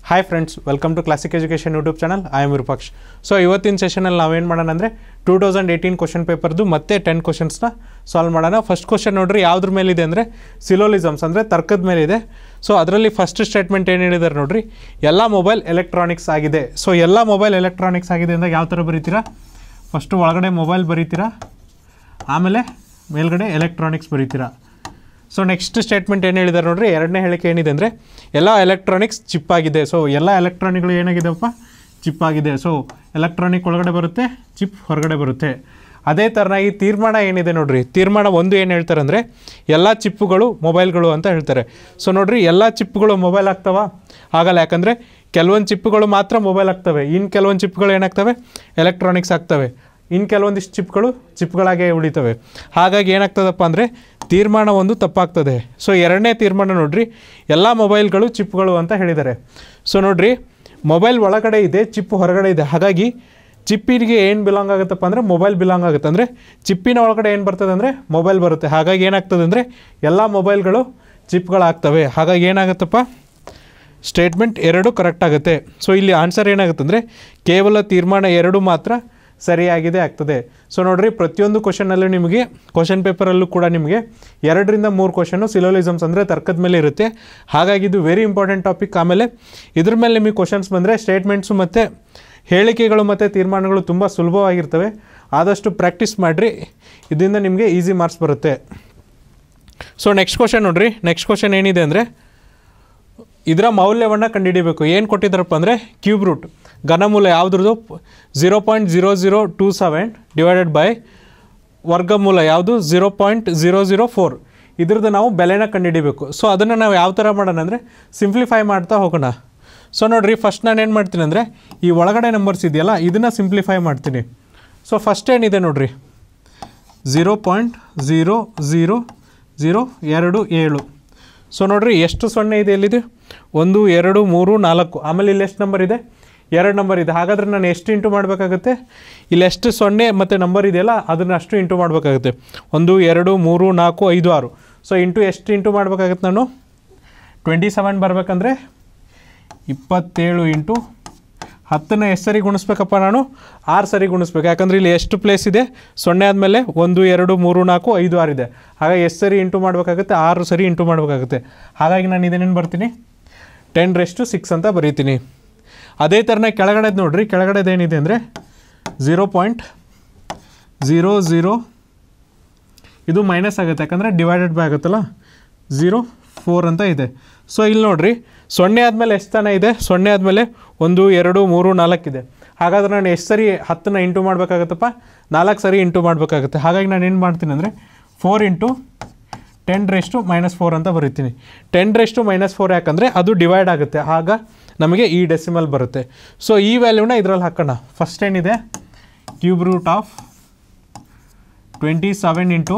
hi friends welcome to classic education YouTube channel I am Virupaksh so ಇವತ್ತಿನ ಸೆಷನಲ್ಲಿ ನಾವೇನು ಮಾಡೋಣ ಅಂದರೆ ಟೂ ತೌಸಂಡ್ ಏಯ್ಟೀನ್ ಕ್ವಶನ್ ಪೇಪರ್ದು ಮತ್ತೆ ಟೆನ್ ಕ್ವಶನ್ಸ್ನ ಸಾಲ್ವ್ ಮಾಡೋಣ ಫಸ್ಟ್ ಕ್ವಶನ್ ನೋಡ್ರಿ ಯಾವುದ್ರ ಮೇಲಿದೆ ಅಂದರೆ ಸಿಲೋಲಿಸಮ್ಸ್ ಅಂದರೆ ತರ್ಕದ ಮೇಲಿದೆ ಸೊ ಅದರಲ್ಲಿ ಫಸ್ಟ್ ಸ್ಟೇಟ್ಮೆಂಟ್ ಏನು ಹೇಳಿದ್ದಾರೆ ನೋಡ್ರಿ ಎಲ್ಲ ಮೊಬೈಲ್ ಎಲೆಕ್ಟ್ರಾನಿಕ್ಸ್ ಆಗಿದೆ ಸೊ ಎಲ್ಲ ಮೊಬೈಲ್ ಎಲೆಕ್ಟ್ರಾನಿಕ್ಸ್ ಆಗಿದೆ ಅಂದಾಗ ಯಾವ ಥರ ಬರೀತೀರಾ ಫಸ್ಟು ಒಳಗಡೆ ಮೊಬೈಲ್ ಬರೀತೀರಾ ಆಮೇಲೆ ಮೇಲ್ಗಡೆ ಎಲೆಕ್ಟ್ರಾನಿಕ್ಸ್ ಬರೀತೀರಾ ಸೊ ನೆಕ್ಸ್ಟ್ ಸ್ಟೇಟ್ಮೆಂಟ್ ಏನು ಹೇಳಿದ್ದಾರೆ ನೋಡ್ರಿ ಎರಡನೇ ಹೇಳಿಕೆ ಏನಿದೆ ಅಂದರೆ ಎಲ್ಲ ಎಲೆಕ್ಟ್ರಾನಿಕ್ಸ್ ಚಿಪ್ ಆಗಿದೆ ಸೊ ಎಲ್ಲ ಎಲೆಕ್ಟ್ರಾನಿಕ್ಗಳು ಏನಾಗಿದೆಪ್ಪ ಚಿಪ್ ಆಗಿದೆ ಸೊ ಎಲೆಕ್ಟ್ರಾನಿಕ್ ಒಳಗಡೆ ಬರುತ್ತೆ ಚಿಪ್ ಹೊರಗಡೆ ಬರುತ್ತೆ ಅದೇ ಥರನಾಗಿ ತೀರ್ಮಾನ ಏನಿದೆ ನೋಡ್ರಿ ತೀರ್ಮಾನ ಒಂದು ಏನು ಹೇಳ್ತಾರೆ ಅಂದರೆ ಎಲ್ಲ ಚಿಪ್ಪುಗಳು ಮೊಬೈಲ್ಗಳು ಅಂತ ಹೇಳ್ತಾರೆ ಸೊ ನೋಡ್ರಿ ಎಲ್ಲ ಚಿಪ್ಪುಗಳು ಮೊಬೈಲ್ ಆಗ್ತಾವ ಆಗಲ್ಲ ಯಾಕಂದರೆ ಕೆಲವೊಂದು ಚಿಪ್ಪುಗಳು ಮಾತ್ರ ಮೊಬೈಲ್ ಆಗ್ತವೆ ಇನ್ನು ಕೆಲವೊಂದು ಚಿಪ್ಗಳು ಏನಾಗ್ತವೆ ಎಲೆಕ್ಟ್ರಾನಿಕ್ಸ್ ಆಗ್ತವೆ ಇನ್ನು ಕೆಲವೊಂದಿಷ್ಟು ಚಿಪ್ಗಳು ಚಿಪ್ಗಳಾಗೆ ಉಳಿತವೆ ಹಾಗಾಗಿ ಏನಾಗ್ತದಪ್ಪ ಅಂದರೆ ತೀರ್ಮಾನ ಒಂದು ತಪ್ಪಾಗ್ತದೆ ಸೊ ಎರಡನೇ ತೀರ್ಮಾನ ನೋಡ್ರಿ ಎಲ್ಲ ಮೊಬೈಲ್ಗಳು ಚಿಪ್ಗಳು ಅಂತ ಹೇಳಿದ್ದಾರೆ ಸೊ ನೋಡ್ರಿ ಮೊಬೈಲ್ ಒಳಗಡೆ ಇದೆ ಚಿಪ್ ಹೊರಗಡೆ ಇದೆ ಹಾಗಾಗಿ ಚಿಪ್ಪಿಗೆ ಏನು ಬಿಲಾಂಗ್ ಆಗುತ್ತಪ್ಪ ಅಂದರೆ ಮೊಬೈಲ್ ಬಿಲಾಂಗ್ ಆಗುತ್ತೆ ಅಂದರೆ ಚಿಪ್ಪಿನ ಒಳಗಡೆ ಏನು ಬರ್ತದೆ ಅಂದರೆ ಮೊಬೈಲ್ ಬರುತ್ತೆ ಹಾಗಾಗಿ ಏನಾಗ್ತದೆ ಅಂದರೆ ಎಲ್ಲ ಮೊಬೈಲ್ಗಳು ಚಿಪ್ಗಳಾಗ್ತವೆ ಹಾಗಾಗಿ ಏನಾಗುತ್ತಪ್ಪ ಸ್ಟೇಟ್ಮೆಂಟ್ ಎರಡು ಕರೆಕ್ಟ್ ಆಗುತ್ತೆ ಸೊ ಇಲ್ಲಿ ಆನ್ಸರ್ ಏನಾಗುತ್ತೆ ಅಂದರೆ ಕೇವಲ ತೀರ್ಮಾನ ಎರಡು ಮಾತ್ರ ಸರಿಯಾಗಿದೆ ಆಗ್ತದೆ ಸೊ ನೋಡ್ರಿ ಪ್ರತಿಯೊಂದು ಕ್ವಶನಲ್ಲೂ ನಿಮಗೆ ಕ್ವಶನ್ ಪೇಪರಲ್ಲೂ ಕೂಡ ನಿಮಗೆ ಎರಡರಿಂದ ಮೂರು ಕ್ವಶನು ಸಿಲೋಲಿಸಮ್ಸ್ ಅಂದರೆ ತರ್ಕದ ಮೇಲೆ ಇರುತ್ತೆ ಹಾಗಾಗಿ ಇದು ವೆರಿ ಇಂಪಾರ್ಟೆಂಟ್ ಟಾಪಿಕ್ ಆಮೇಲೆ ಇದ್ರ ಮೇಲೆ ನಿಮಗೆ ಕ್ವಶನ್ಸ್ ಬಂದರೆ ಸ್ಟೇಟ್ಮೆಂಟ್ಸು ಮತ್ತು ಹೇಳಿಕೆಗಳು ಮತ್ತು ತೀರ್ಮಾನಗಳು ತುಂಬ ಸುಲಭವಾಗಿರ್ತವೆ ಆದಷ್ಟು ಪ್ರಾಕ್ಟೀಸ್ ಮಾಡಿರಿ ಇದರಿಂದ ನಿಮಗೆ ಈಸಿ ಮಾರ್ಕ್ಸ್ ಬರುತ್ತೆ ಸೊ ನೆಕ್ಸ್ಟ್ ಕ್ವಶನ್ ನೋಡ್ರಿ ನೆಕ್ಸ್ಟ್ ಕ್ವಶನ್ ಏನಿದೆ ಅಂದರೆ ಇದರ ಮೌಲ್ಯವನ್ನು ಕಂಡುಹಿಡಿಬೇಕು ಏನು ಕೊಟ್ಟಿದ್ದಾರಪ್ಪ ಅಂದರೆ ಕ್ಯೂಬ್ ರೂಟ್ ಘನಮೂಲ ಯಾವುದ್ರದ್ದು zero point zero zero two seven divided by ವರ್ಗಮೂಲ ಯಾವುದು zero point zero zero four ಇದ್ರದ್ದು ನಾವು ಬೆಲೆನ ಕಂಡುಹಿಡಿಬೇಕು ಸೊ ಅದನ್ನು ನಾವು ಯಾವ ಥರ ಮಾಡೋಣ ಅಂದರೆ ಸಿಂಪ್ಲಿಫೈ ಮಾಡ್ತಾ ಹೋಗೋಣ ಸೊ ನೋಡಿರಿ ಫಸ್ಟ್ ನಾನು ಏನು ಮಾಡ್ತೀನಿ ಅಂದರೆ ಈ ಒಳಗಡೆ ನಂಬರ್ಸ್ ಇದೆಯಲ್ಲ ಇದನ್ನು ಸಿಂಪ್ಲಿಫೈ ಮಾಡ್ತೀನಿ ಸೊ ಫಸ್ಟ್ ಏನಿದೆ ನೋಡಿರಿ zero point zero zero zero ಎರಡು ಏಳು ಸೊ ನೋಡಿರಿ ಎಷ್ಟು ಸೊನ್ನೆ ಇದೆ ಎಲ್ಲಿದೆ ಒಂದು ಎರಡು ಮೂರು ನಾಲ್ಕು ಆಮೇಲೆ ಇಲ್ಲಿ ಎಷ್ಟು ನಂಬರ್ ಇದೆ ಎರಡು ನಂಬರ್ ಇದೆ ಹಾಗಾದರೆ ನಾನು ಎಷ್ಟು ಇಂಟು ಮಾಡಬೇಕಾಗುತ್ತೆ ಇಲ್ಲಿ ಎಷ್ಟು ಸೊನ್ನೆ ಮತ್ತು ನಂಬರ್ ಇದೆಯಲ್ಲ ಅದನ್ನು ಅಷ್ಟು ಇಂಟು ಮಾಡಬೇಕಾಗುತ್ತೆ ಒಂದು ಎರಡು ಮೂರು ನಾಲ್ಕು ಐದು ಆರು ಸೊ ಇಂಟು ಎಷ್ಟು ಇಂಟು ಮಾಡಬೇಕಾಗುತ್ತೆ ನಾನು ಟ್ವೆಂಟಿ ಸೆವೆನ್ ಬರಬೇಕಂದ್ರೆ ಇಪ್ಪತ್ತೇಳು ಇಂಟು ಹತ್ತನ್ನ ಎಷ್ಟು ಸರಿ ಗುಣಿಸ್ಬೇಕಪ್ಪ ನಾನು ಆರು ಸರಿ ಗುಣಿಸ್ಬೇಕು ಯಾಕಂದರೆ ಇಲ್ಲಿ ಎಷ್ಟು ಪ್ಲೇಸ್ ಇದೆ ಸೊನ್ನೆ ಆದಮೇಲೆ ಒಂದು ಎರಡು ಮೂರು ನಾಲ್ಕು ಐದು ಆರು ಇದೆ ಹಾಗಾಗಿ ಎಷ್ಟು ಸರಿ ಇಂಟು ಮಾಡಬೇಕಾಗುತ್ತೆ ಆರು ಸರಿ ಇಂಟು ಮಾಡಬೇಕಾಗುತ್ತೆ ಹಾಗಾಗಿ ನಾನು ಇದನ್ನೇನು ಬರ್ತೀನಿ ಟೆನ್ ರೆಸ್ಟು ಸಿಕ್ಸ್ ಅಂತ ಬರೀತೀನಿ ಅದೇ ಥರನೇ ಕೆಳಗಡೆದು ನೋಡ್ರಿ ಕೆಳಗಡೆದು ಏನಿದೆ ಅಂದರೆ ಝೀರೋ ಪಾಯಿಂಟ್ ಝೀರೋ ಝೀರೋ ಇದು ಮೈನಸ್ ಆಗುತ್ತೆ ಯಾಕಂದರೆ ಡಿವೈಡೆಡ್ ಬೈ ಆಗುತ್ತಲ್ಲ ಝೀರೋ ಫೋರ್ ಅಂತ ಇದೆ ಸೊ ಇಲ್ಲಿ ನೋಡ್ರಿ ಸೊನ್ನೆ ಆದಮೇಲೆ ಎಷ್ಟು ತನ ಇದೆ ಸೊನ್ನೆ ಆದಮೇಲೆ ಒಂದು ಎರಡು ಮೂರು ನಾಲ್ಕು ಇದೆ ಹಾಗಾದ್ರೆ ನಾನು ಎಷ್ಟು ಸರಿ ಹತ್ತನ್ನ ಇಂಟು ಮಾಡಬೇಕಾಗತ್ತಪ್ಪ ನಾಲ್ಕು ಸರಿ ಇಂಟು ಮಾಡಬೇಕಾಗುತ್ತೆ ಹಾಗಾಗಿ ನಾನು ಏನು ಮಾಡ್ತೀನಿ ಅಂದರೆ four into ten raise to minus four ಅಂತ ಬರೀತೀನಿ ಟೆನ್ ರೆಸ್ಟು ಮೈನಸ್ ಫೋರ್ ಯಾಕಂದರೆ ಅದು ಡಿವೈಡ್ ಆಗುತ್ತೆ ಆಗ ನಮಗೆ ಈ ಡೆಸಿಮಲ್ ಬರುತ್ತೆ ಸೊ ಈ ವ್ಯಾಲ್ಯೂನ ಇದರಲ್ಲಿ ಹಾಕೋಣ ಫಸ್ಟ್ ಏನಿದೆ cube root of twenty seven into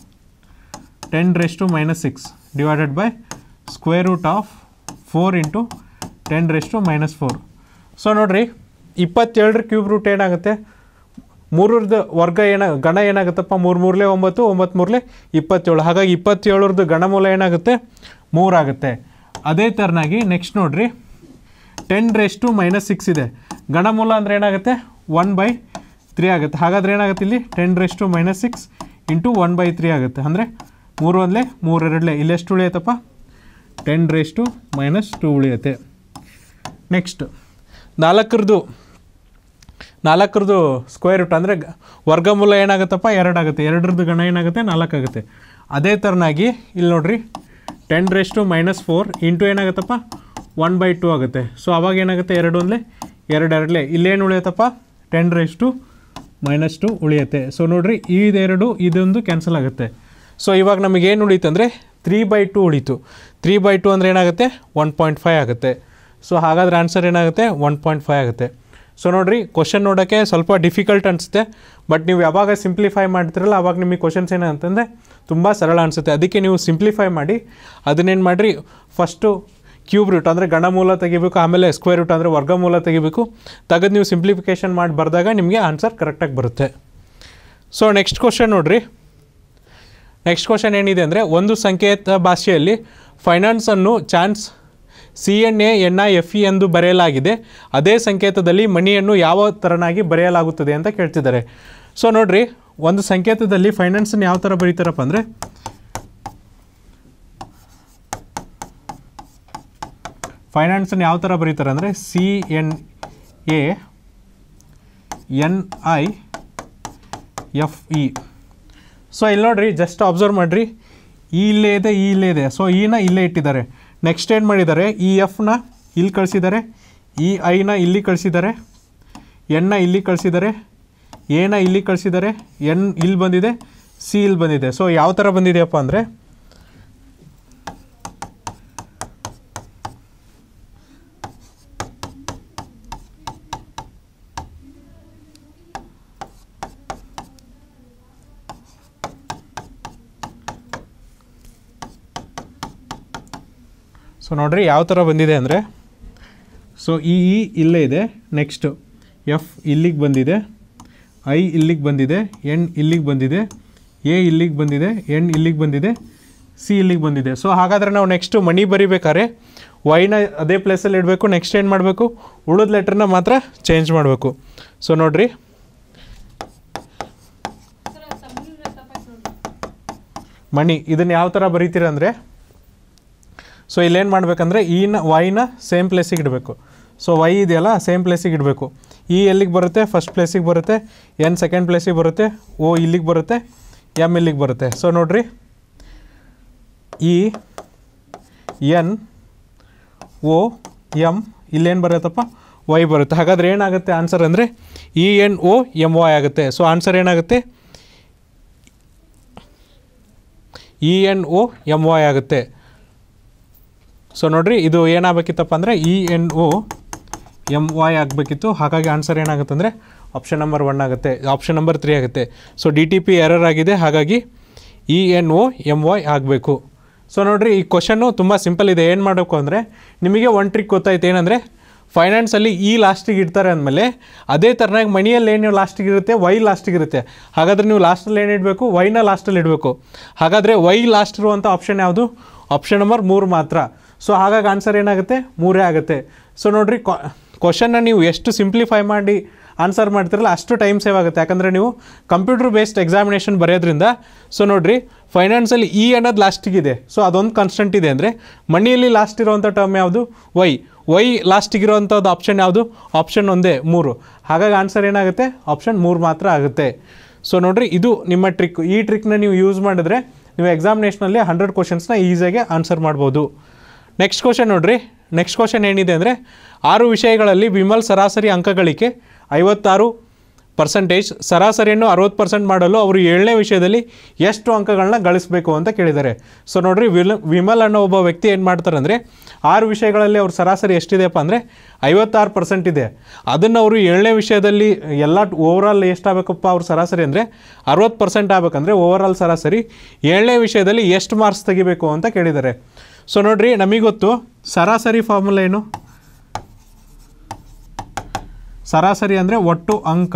ten raise to minus six divided by square root of four into ten raise to minus four so ನೋಡಿರಿ ಇಪ್ಪತ್ತೇಳರ ಕ್ಯೂಬ್ ರೂಟ್ ಏನಾಗುತ್ತೆ ಮೂರರದ್ದು ವರ್ಗ ಏನ ಗಣ ಏನಾಗುತ್ತಪ್ಪ ಮೂರು ಮೂರಲೇ ಒಂಬತ್ತು ಒಂಬತ್ತು ಮೂರಲೇ ಇಪ್ಪತ್ತೇಳು ಹಾಗಾಗಿ ಇಪ್ಪತ್ತೇಳರದ್ದು ಗಣಮೂಲ ಏನಾಗುತ್ತೆ ಮೂರಾಗುತ್ತೆ ಅದೇ ಥರನಾಗಿ ನೆಕ್ಸ್ಟ್ ನೋಡಿರಿ ಟೆನ್ ರೆಸ್ಟು ಮೈನಸ್ ಸಿಕ್ಸ್ ಇದೆ ಗಣಮೂಲ ಅಂದರೆ ಏನಾಗುತ್ತೆ ಒನ್ ಬೈ ತ್ರೀ ಆಗುತ್ತೆ ಹಾಗಾದ್ರೆ ಏನಾಗುತ್ತೆ ಇಲ್ಲಿ ten raise to minus six into one by three ಆಗುತ್ತೆ ಅಂದರೆ ಮೂರು ಒಂದಲೇ ಮೂರೆರಡಲೇ ಇಲ್ಲಿ ಎಷ್ಟು ಉಳಿಯುತ್ತಪ್ಪ ಟೆನ್ ರೇಸ್ಟು ಮೈನಸ್ ಟು ಉಳಿಯುತ್ತೆ ನೆಕ್ಸ್ಟ್ ನಾಲ್ಕರದು ನಾಲ್ಕರದು ಸ್ಕ್ವೇರ್ ರೂಟ್ ಅಂದರೆ ವರ್ಗಮೂಲ ಏನಾಗುತ್ತಪ್ಪ ಎರಡಾಗುತ್ತೆ ಎರಡರದ್ದು ಗಣ ಏನಾಗುತ್ತೆ ನಾಲ್ಕಾಗುತ್ತೆ ಅದೇ ಥರನಾಗಿ ಇಲ್ಲಿ ನೋಡ್ರಿ ten raise to minus four into ಏನಾಗುತ್ತಪ್ಪ ಒನ್ ಬೈ ಟು ಆಗುತ್ತೆ ಸೊ ಅವಾಗ ಏನಾಗುತ್ತೆ ಎರಡು ಒಂದಲೇ ಎರಡು ಎರಡಲೇ ಇಲ್ಲೇನು ಉಳಿಯುತ್ತಪ್ಪ ಟೆನ್ ರೇಸ್ಟು ಮೈನಸ್ ಟು ಉಳಿಯುತ್ತೆ ಸೊ ನೋಡಿರಿ ಇದೆರಡು ಇದೊಂದು ಕ್ಯಾನ್ಸಲ್ ಆಗುತ್ತೆ ಸೊ ಇವಾಗ ನಮಗೇನು ಉಳೀತು ಅಂದರೆ ತ್ರೀ ಬೈ ಟು ಉಳೀತು ತ್ರೀ ಬೈ ಟು ಅಂದರೆ ಏನಾಗುತ್ತೆ ಒನ್ ಪಾಯಿಂಟ್ ಫೈವ್ ಆಗುತ್ತೆ ಸೊ ಹಾಗಾದ್ರೆ ಆನ್ಸರ್ ಏನಾಗುತ್ತೆ ಒನ್ ಪಾಯಿಂಟ್ ಫೈವ್ ಆಗುತ್ತೆ ಸೊ ನೋಡಿರಿ ಕ್ವಶನ್ ನೋಡೋಕ್ಕೆ ಸ್ವಲ್ಪ ಡಿಫಿಕಲ್ಟ್ ಅನಿಸುತ್ತೆ ಬಟ್ ನೀವು ಯಾವಾಗ ಸಿಂಪ್ಲಿಫೈ ಮಾಡ್ತಿರಲ್ಲ ಅವಾಗ ನಿಮಗೆ ಕ್ವಶನ್ಸ್ ಏನಂತಂದರೆ ತುಂಬ ಸರಳ ಅನಿಸುತ್ತೆ ಅದಕ್ಕೆ ನೀವು ಸಿಂಪ್ಲಿಫೈ ಮಾಡಿ ಅದನ್ನೇನು ಮಾಡಿರಿ ಫಸ್ಟು ಕ್ಯೂಬ್ ರೂಟ್ ಅಂದರೆ ಗಣಮೂಲ ತೆಗಿಬೇಕು ಆಮೇಲೆ ಸ್ಕ್ವೇರ್ ರೂಟ್ ಅಂದರೆ ವರ್ಗಮೂಲ ತೆಗಿಬೇಕು ತೆಗೆದು ನೀವು ಸಿಂಪ್ಲಿಫಿಕೇಷನ್ ಮಾಡಿ ಬರೆದಾಗ ನಿಮಗೆ ಆನ್ಸರ್ ಕರೆಕ್ಟಾಗಿ ಬರುತ್ತೆ ಸೊ ನೆಕ್ಸ್ಟ್ ಕ್ವಶನ್ ನೋಡಿರಿ ನೆಕ್ಸ್ಟ್ ಕ್ವಶನ್ ಏನಿದೆ ಅಂದರೆ ಒಂದು ಸಂಕೇತ ಭಾಷೆಯಲ್ಲಿ ಫೈನಾನ್ಸನ್ನು chance C N A N I F E ಎಂದು ಬರೆಯಲಾಗಿದೆ ಅದೇ ಸಂಕೇತದಲ್ಲಿ ಮಣಿಯನ್ನು ಯಾವ ಥರನಾಗಿ ಬರೆಯಲಾಗುತ್ತದೆ ಅಂತ ಕೇಳ್ತಿದ್ದಾರೆ ಸೊ ನೋಡ್ರಿ ಒಂದು ಸಂಕೇತದಲ್ಲಿ ಫೈನಾನ್ಸನ್ನು ಯಾವ ಥರ ಬರೀತಾರಪ್ಪ ಅಂದರೆ ಫೈನಾನ್ಸನ್ನು ಯಾವ ಥರ ಬರೀತಾರೆ ಅಂದರೆ C N A N I F E so ಇಲ್ಲಿ ನೋಡ್ರಿ ಜಸ್ಟ್ ಅಬ್ಸರ್ವ್ ಮಾಡಿರಿ ಈ ಇಲ್ಲೇ ಇದೆ ಈ ಇಲ್ಲೇ ಇದೆ ಸೊ ಇನ ಇಲ್ಲೇ ಇಟ್ಟಿದ್ದಾರೆ ನೆಕ್ಸ್ಟ್ ಏನು ಮಾಡಿದ್ದಾರೆ ಈ ಎಫ್ನ ಇಲ್ಲಿ ಕಳಿಸಿದ್ದಾರೆ ಈ ಐನ ಇಲ್ಲಿ ಕಳಿಸಿದ್ದಾರೆ ಎನ್ನ ಇಲ್ಲಿ ಕಳಿಸಿದ್ದಾರೆ ಎನ ಇಲ್ಲಿ ಕಳಿಸಿದ್ದಾರೆ ಎನ್ ಇಲ್ಲಿ ಬಂದಿದೆ ಸಿ ಇಲ್ಲಿ ಬಂದಿದೆ ಸೊ ಯಾವ ಥರ ಬಂದಿದೆಯಪ್ಪ ಅಂದರೆ ಸೊ ನೋಡ್ರಿ ಯಾವ ಥರ ಬಂದಿದೆ ಅಂದರೆ ಸೊ ಈ ಇ ಇಲ್ಲೇ ಇದೆ ನೆಕ್ಸ್ಟು ಎಫ್ ಇಲ್ಲಿಗೆ ಬಂದಿದೆ ಐ ಇಲ್ಲಿಗೆ ಬಂದಿದೆ ಎನ್ ಇಲ್ಲಿಗೆ ಬಂದಿದೆ ಎ ಇಲ್ಲಿಗೆ ಬಂದಿದೆ ಎನ್ ಇಲ್ಲಿಗೆ ಬಂದಿದೆ ಸಿ ಇಲ್ಲಿಗೆ ಬಂದಿದೆ ಸೊ ಹಾಗಾದರೆ ನಾವು ನೆಕ್ಸ್ಟು ಮನಿ ಬರಿಬೇಕಾದ್ರೆ ವೈನ ಅದೇ ಪ್ಲೇಸಲ್ಲಿ ಇಡಬೇಕು ನೆಕ್ಸ್ಟ್ ಏನು ಮಾಡಬೇಕು ಉಳಿದ ಲೆಟ್ರನ್ನ ಮಾತ್ರ ಚೇಂಜ್ ಮಾಡಬೇಕು ಸೊ ನೋಡ್ರಿ ಮಣಿ ಇದನ್ನು ಯಾವ ಥರ ಬರೀತೀರ ಅಂದರೆ ಸೊ ಇಲ್ಲೇನು ಮಾಡಬೇಕಂದ್ರೆ ಈನ ವೈನ ಸೇಮ್ ಪ್ಲೇಸಿಗೆ ಇಡಬೇಕು ಸೊ ವೈ ಇದೆಯಲ್ಲ ಸೇಮ್ ಪ್ಲೇಸಿಗೆ ಇಡಬೇಕು ಇ ಎಲ್ಲಿಗೆ ಬರುತ್ತೆ ಫಸ್ಟ್ ಪ್ಲೇಸಿಗೆ ಬರುತ್ತೆ ಎನ್ ಸೆಕೆಂಡ್ ಪ್ಲೇಸಿಗೆ ಬರುತ್ತೆ ಓ ಇಲ್ಲಿಗೆ ಬರುತ್ತೆ ಎಮ್ ಇಲ್ಲಿಗೆ ಬರುತ್ತೆ ಸೊ ನೋಡ್ರಿ ಇ ಎನ್ ಓ ಎಮ್ ಇಲ್ಲೇನು ಬರುತ್ತಪ್ಪ ವೈ ಬರುತ್ತೆ ಹಾಗಾದ್ರೆ ಏನಾಗುತ್ತೆ ಆನ್ಸರ್ ಅಂದರೆ E N O M Y ಆಗುತ್ತೆ ಸೊ ಆನ್ಸರ್ ಏನಾಗುತ್ತೆ E N O M Y ಆಗುತ್ತೆ ಸೊ ನೋಡ್ರಿ ಇದು ಏನಾಗಬೇಕಿತ್ತಪ್ಪ ಅಂದರೆ E N O M Y ಆಗಬೇಕಿತ್ತು ಹಾಗಾಗಿ ಆನ್ಸರ್ ಏನಾಗುತ್ತೆ ಅಂದರೆ ಆಪ್ಷನ್ ನಂಬರ್ ಒನ್ ಆಗುತ್ತೆ ಆಪ್ಷನ್ ನಂಬರ್ ತ್ರೀ ಆಗುತ್ತೆ so D T P error ಆಗಿದೆ ಹಾಗಾಗಿ E N O M Y ಆಗಬೇಕು ಸೊ ನೋಡ್ರಿ ಈ ಕ್ವಶನ್ನು ತುಂಬ ಸಿಂಪಲ್ ಇದೆ ಏನು ಮಾಡಬೇಕು ಅಂದರೆ ನಿಮಗೆ ಒನ್ ಟ್ರಿಕ್ ಗೊತ್ತಾಯ್ತು ಏನಂದರೆ ಫೈನಾನ್ಸಲ್ಲಿ ಈ ಲಾಸ್ಟಿಗೆ ಇಡ್ತಾರೆ ಅಂದಮೇಲೆ ಅದೇ ಥರನಾಗಿ ಮಣಿಯಲ್ಲಿ ಏನು ಲಾಸ್ಟಿಗೆ ಇರುತ್ತೆ ವೈ ಲಾಸ್ಟಿಗೆ ಇರುತ್ತೆ ಹಾಗಾದರೆ ನೀವು ಲಾಸ್ಟಲ್ಲಿ ಏನು ಇಡಬೇಕು ವೈನ ಲಾಸ್ಟಲ್ಲಿ ಇಡಬೇಕು ಹಾಗಾದರೆ ವೈ ಲಾಸ್ಟ್ ಇರುವಂಥ ಆಪ್ಷನ್ ಯಾವುದು ಆಪ್ಷನ್ ನಂಬರ್ ಮೂರು ಮಾತ್ರ ಸೊ ಹಾಗಾಗಿ ಆನ್ಸರ್ ಏನಾಗುತ್ತೆ ಮೂರೇ ಆಗುತ್ತೆ ಸೊ ನೋಡಿರಿ ಕ್ವಶನ್ನ ನೀವು ಎಷ್ಟು ಸಿಂಪ್ಲಿಫೈ ಮಾಡಿ ಆನ್ಸರ್ ಮಾಡ್ತಿರಲ್ಲ ಅಷ್ಟು ಟೈಮ್ ಸೇವ್ ಆಗುತ್ತೆ ಯಾಕಂದರೆ ನೀವು ಕಂಪ್ಯೂಟರ್ ಬೇಸ್ಡ್ ಎಕ್ಸಾಮಿನೇಷನ್ ಬರೆಯೋದ್ರಿಂದ ಸೊ ನೋಡಿರಿ ಫೈನಾನ್ಸಲ್ಲಿ ಇ ಅನ್ನೋದು ಲಾಸ್ಟಿಗಿದೆ ಸೊ ಅದೊಂದು ಕಾನ್ಸ್ಟೆಂಟ್ ಇದೆ ಅಂದರೆ ಮನಿಯಲ್ಲಿ ಲಾಸ್ಟ್ ಇರೋವಂಥ ಟರ್ಮ್ ಯಾವುದು ವೈ ವೈ ಲಾಸ್ಟಿಗಿರೋವಂಥದ್ದು ಆಪ್ಷನ್ ಯಾವುದು ಆಪ್ಷನ್ ಒಂದೇ ಮೂರು ಹಾಗಾಗಿ ಆನ್ಸರ್ ಏನಾಗುತ್ತೆ ಆಪ್ಷನ್ ಮೂರು ಮಾತ್ರ ಆಗುತ್ತೆ ಸೊ ನೋಡಿರಿ ಇದು ನಿಮ್ಮ ಟ್ರಿಕ್ ಈ ಟ್ರಿಕ್ನ ನೀವು ಯೂಸ್ ಮಾಡಿದ್ರೆ ನೀವು ಎಕ್ಸಾಮಿನೇಷನಲ್ಲಿ ಹಂಡ್ರೆಡ್ ಕ್ವಶನ್ಸ್ನ ಈಸಿಯಾಗಿ ಆನ್ಸರ್ ಮಾಡ್ಬೋದು ನೆಕ್ಸ್ಟ್ ಕ್ವಶನ್ ನೋಡ್ರಿ ನೆಕ್ಸ್ಟ್ ಕ್ವಶನ್ ಏನಿದೆ ಅಂದರೆ ಆರು ವಿಷಯಗಳಲ್ಲಿ ವಿಮಲ್ ಸರಾಸರಿ ಅಂಕಗಳಿಕೆ ಐವತ್ತಾರು ಪರ್ಸೆಂಟೇಜ್ ಸರಾಸರಿಯನ್ನು ಅರವತ್ತು ಪರ್ಸೆಂಟ್ ಮಾಡಲು ಅವರು ಏಳನೇ ವಿಷಯದಲ್ಲಿ ಎಷ್ಟು ಅಂಕಗಳನ್ನ ಗಳಿಸಬೇಕು ಅಂತ ಕೇಳಿದ್ದಾರೆ ಸೊ ನೋಡ್ರಿ ವಿಲ್ ವಿಮಲ್ ಅನ್ನೋ ಒಬ್ಬ ವ್ಯಕ್ತಿ ಏನು ಮಾಡ್ತಾರೆ ಅಂದರೆ ಆರು ವಿಷಯಗಳಲ್ಲಿ ಅವ್ರ ಸರಾಸರಿ ಎಷ್ಟಿದೆಯಪ್ಪ ಅಂದರೆ ಐವತ್ತಾರು ಪರ್ಸೆಂಟ್ ಇದೆ ಅದನ್ನು ಅವರು ಏಳನೇ ವಿಷಯದಲ್ಲಿ ಎಲ್ಲ ಓವರಾಲ್ ಎಷ್ಟಾಗಬೇಕಪ್ಪ ಅವ್ರ ಸರಾಸರಿ ಅಂದರೆ ಅರವತ್ತು ಪರ್ಸೆಂಟ್ ಆಗಬೇಕಂದ್ರೆ ಓವರಾಲ್ ಸರಾಸರಿ ಏಳನೇ ವಿಷಯದಲ್ಲಿ ಎಷ್ಟು ಮಾರ್ಕ್ಸ್ ತೆಗಿಬೇಕು ಅಂತ ಕೇಳಿದ್ದಾರೆ ಸೊ ನೋಡ್ರಿ ನಮಗೆ ಗೊತ್ತು ಸರಾಸರಿ ಫಾರ್ಮುಲಾ ಏನು ಸರಾಸರಿ ಅಂದರೆ ಒಟ್ಟು ಅಂಕ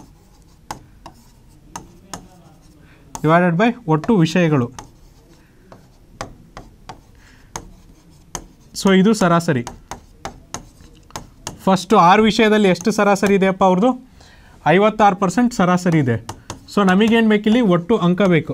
ಡಿವೈಡೆಡ್ ಬೈ ಒಟ್ಟು ವಿಷಯಗಳು ಸೊ ಇದು ಸರಾಸರಿ ಫಸ್ಟು ಆರು ವಿಷಯದಲ್ಲಿ ಎಷ್ಟು ಸರಾಸರಿ ಇದೆಯಪ್ಪ ಅವ್ರದ್ದು ಐವತ್ತಾರು ಪರ್ಸೆಂಟ್ ಸರಾಸರಿ ಇದೆ ಸೊ ನಮಗೇನು ಬೇಕಿಲ್ಲಿ ಒಟ್ಟು ಅಂಕ ಬೇಕು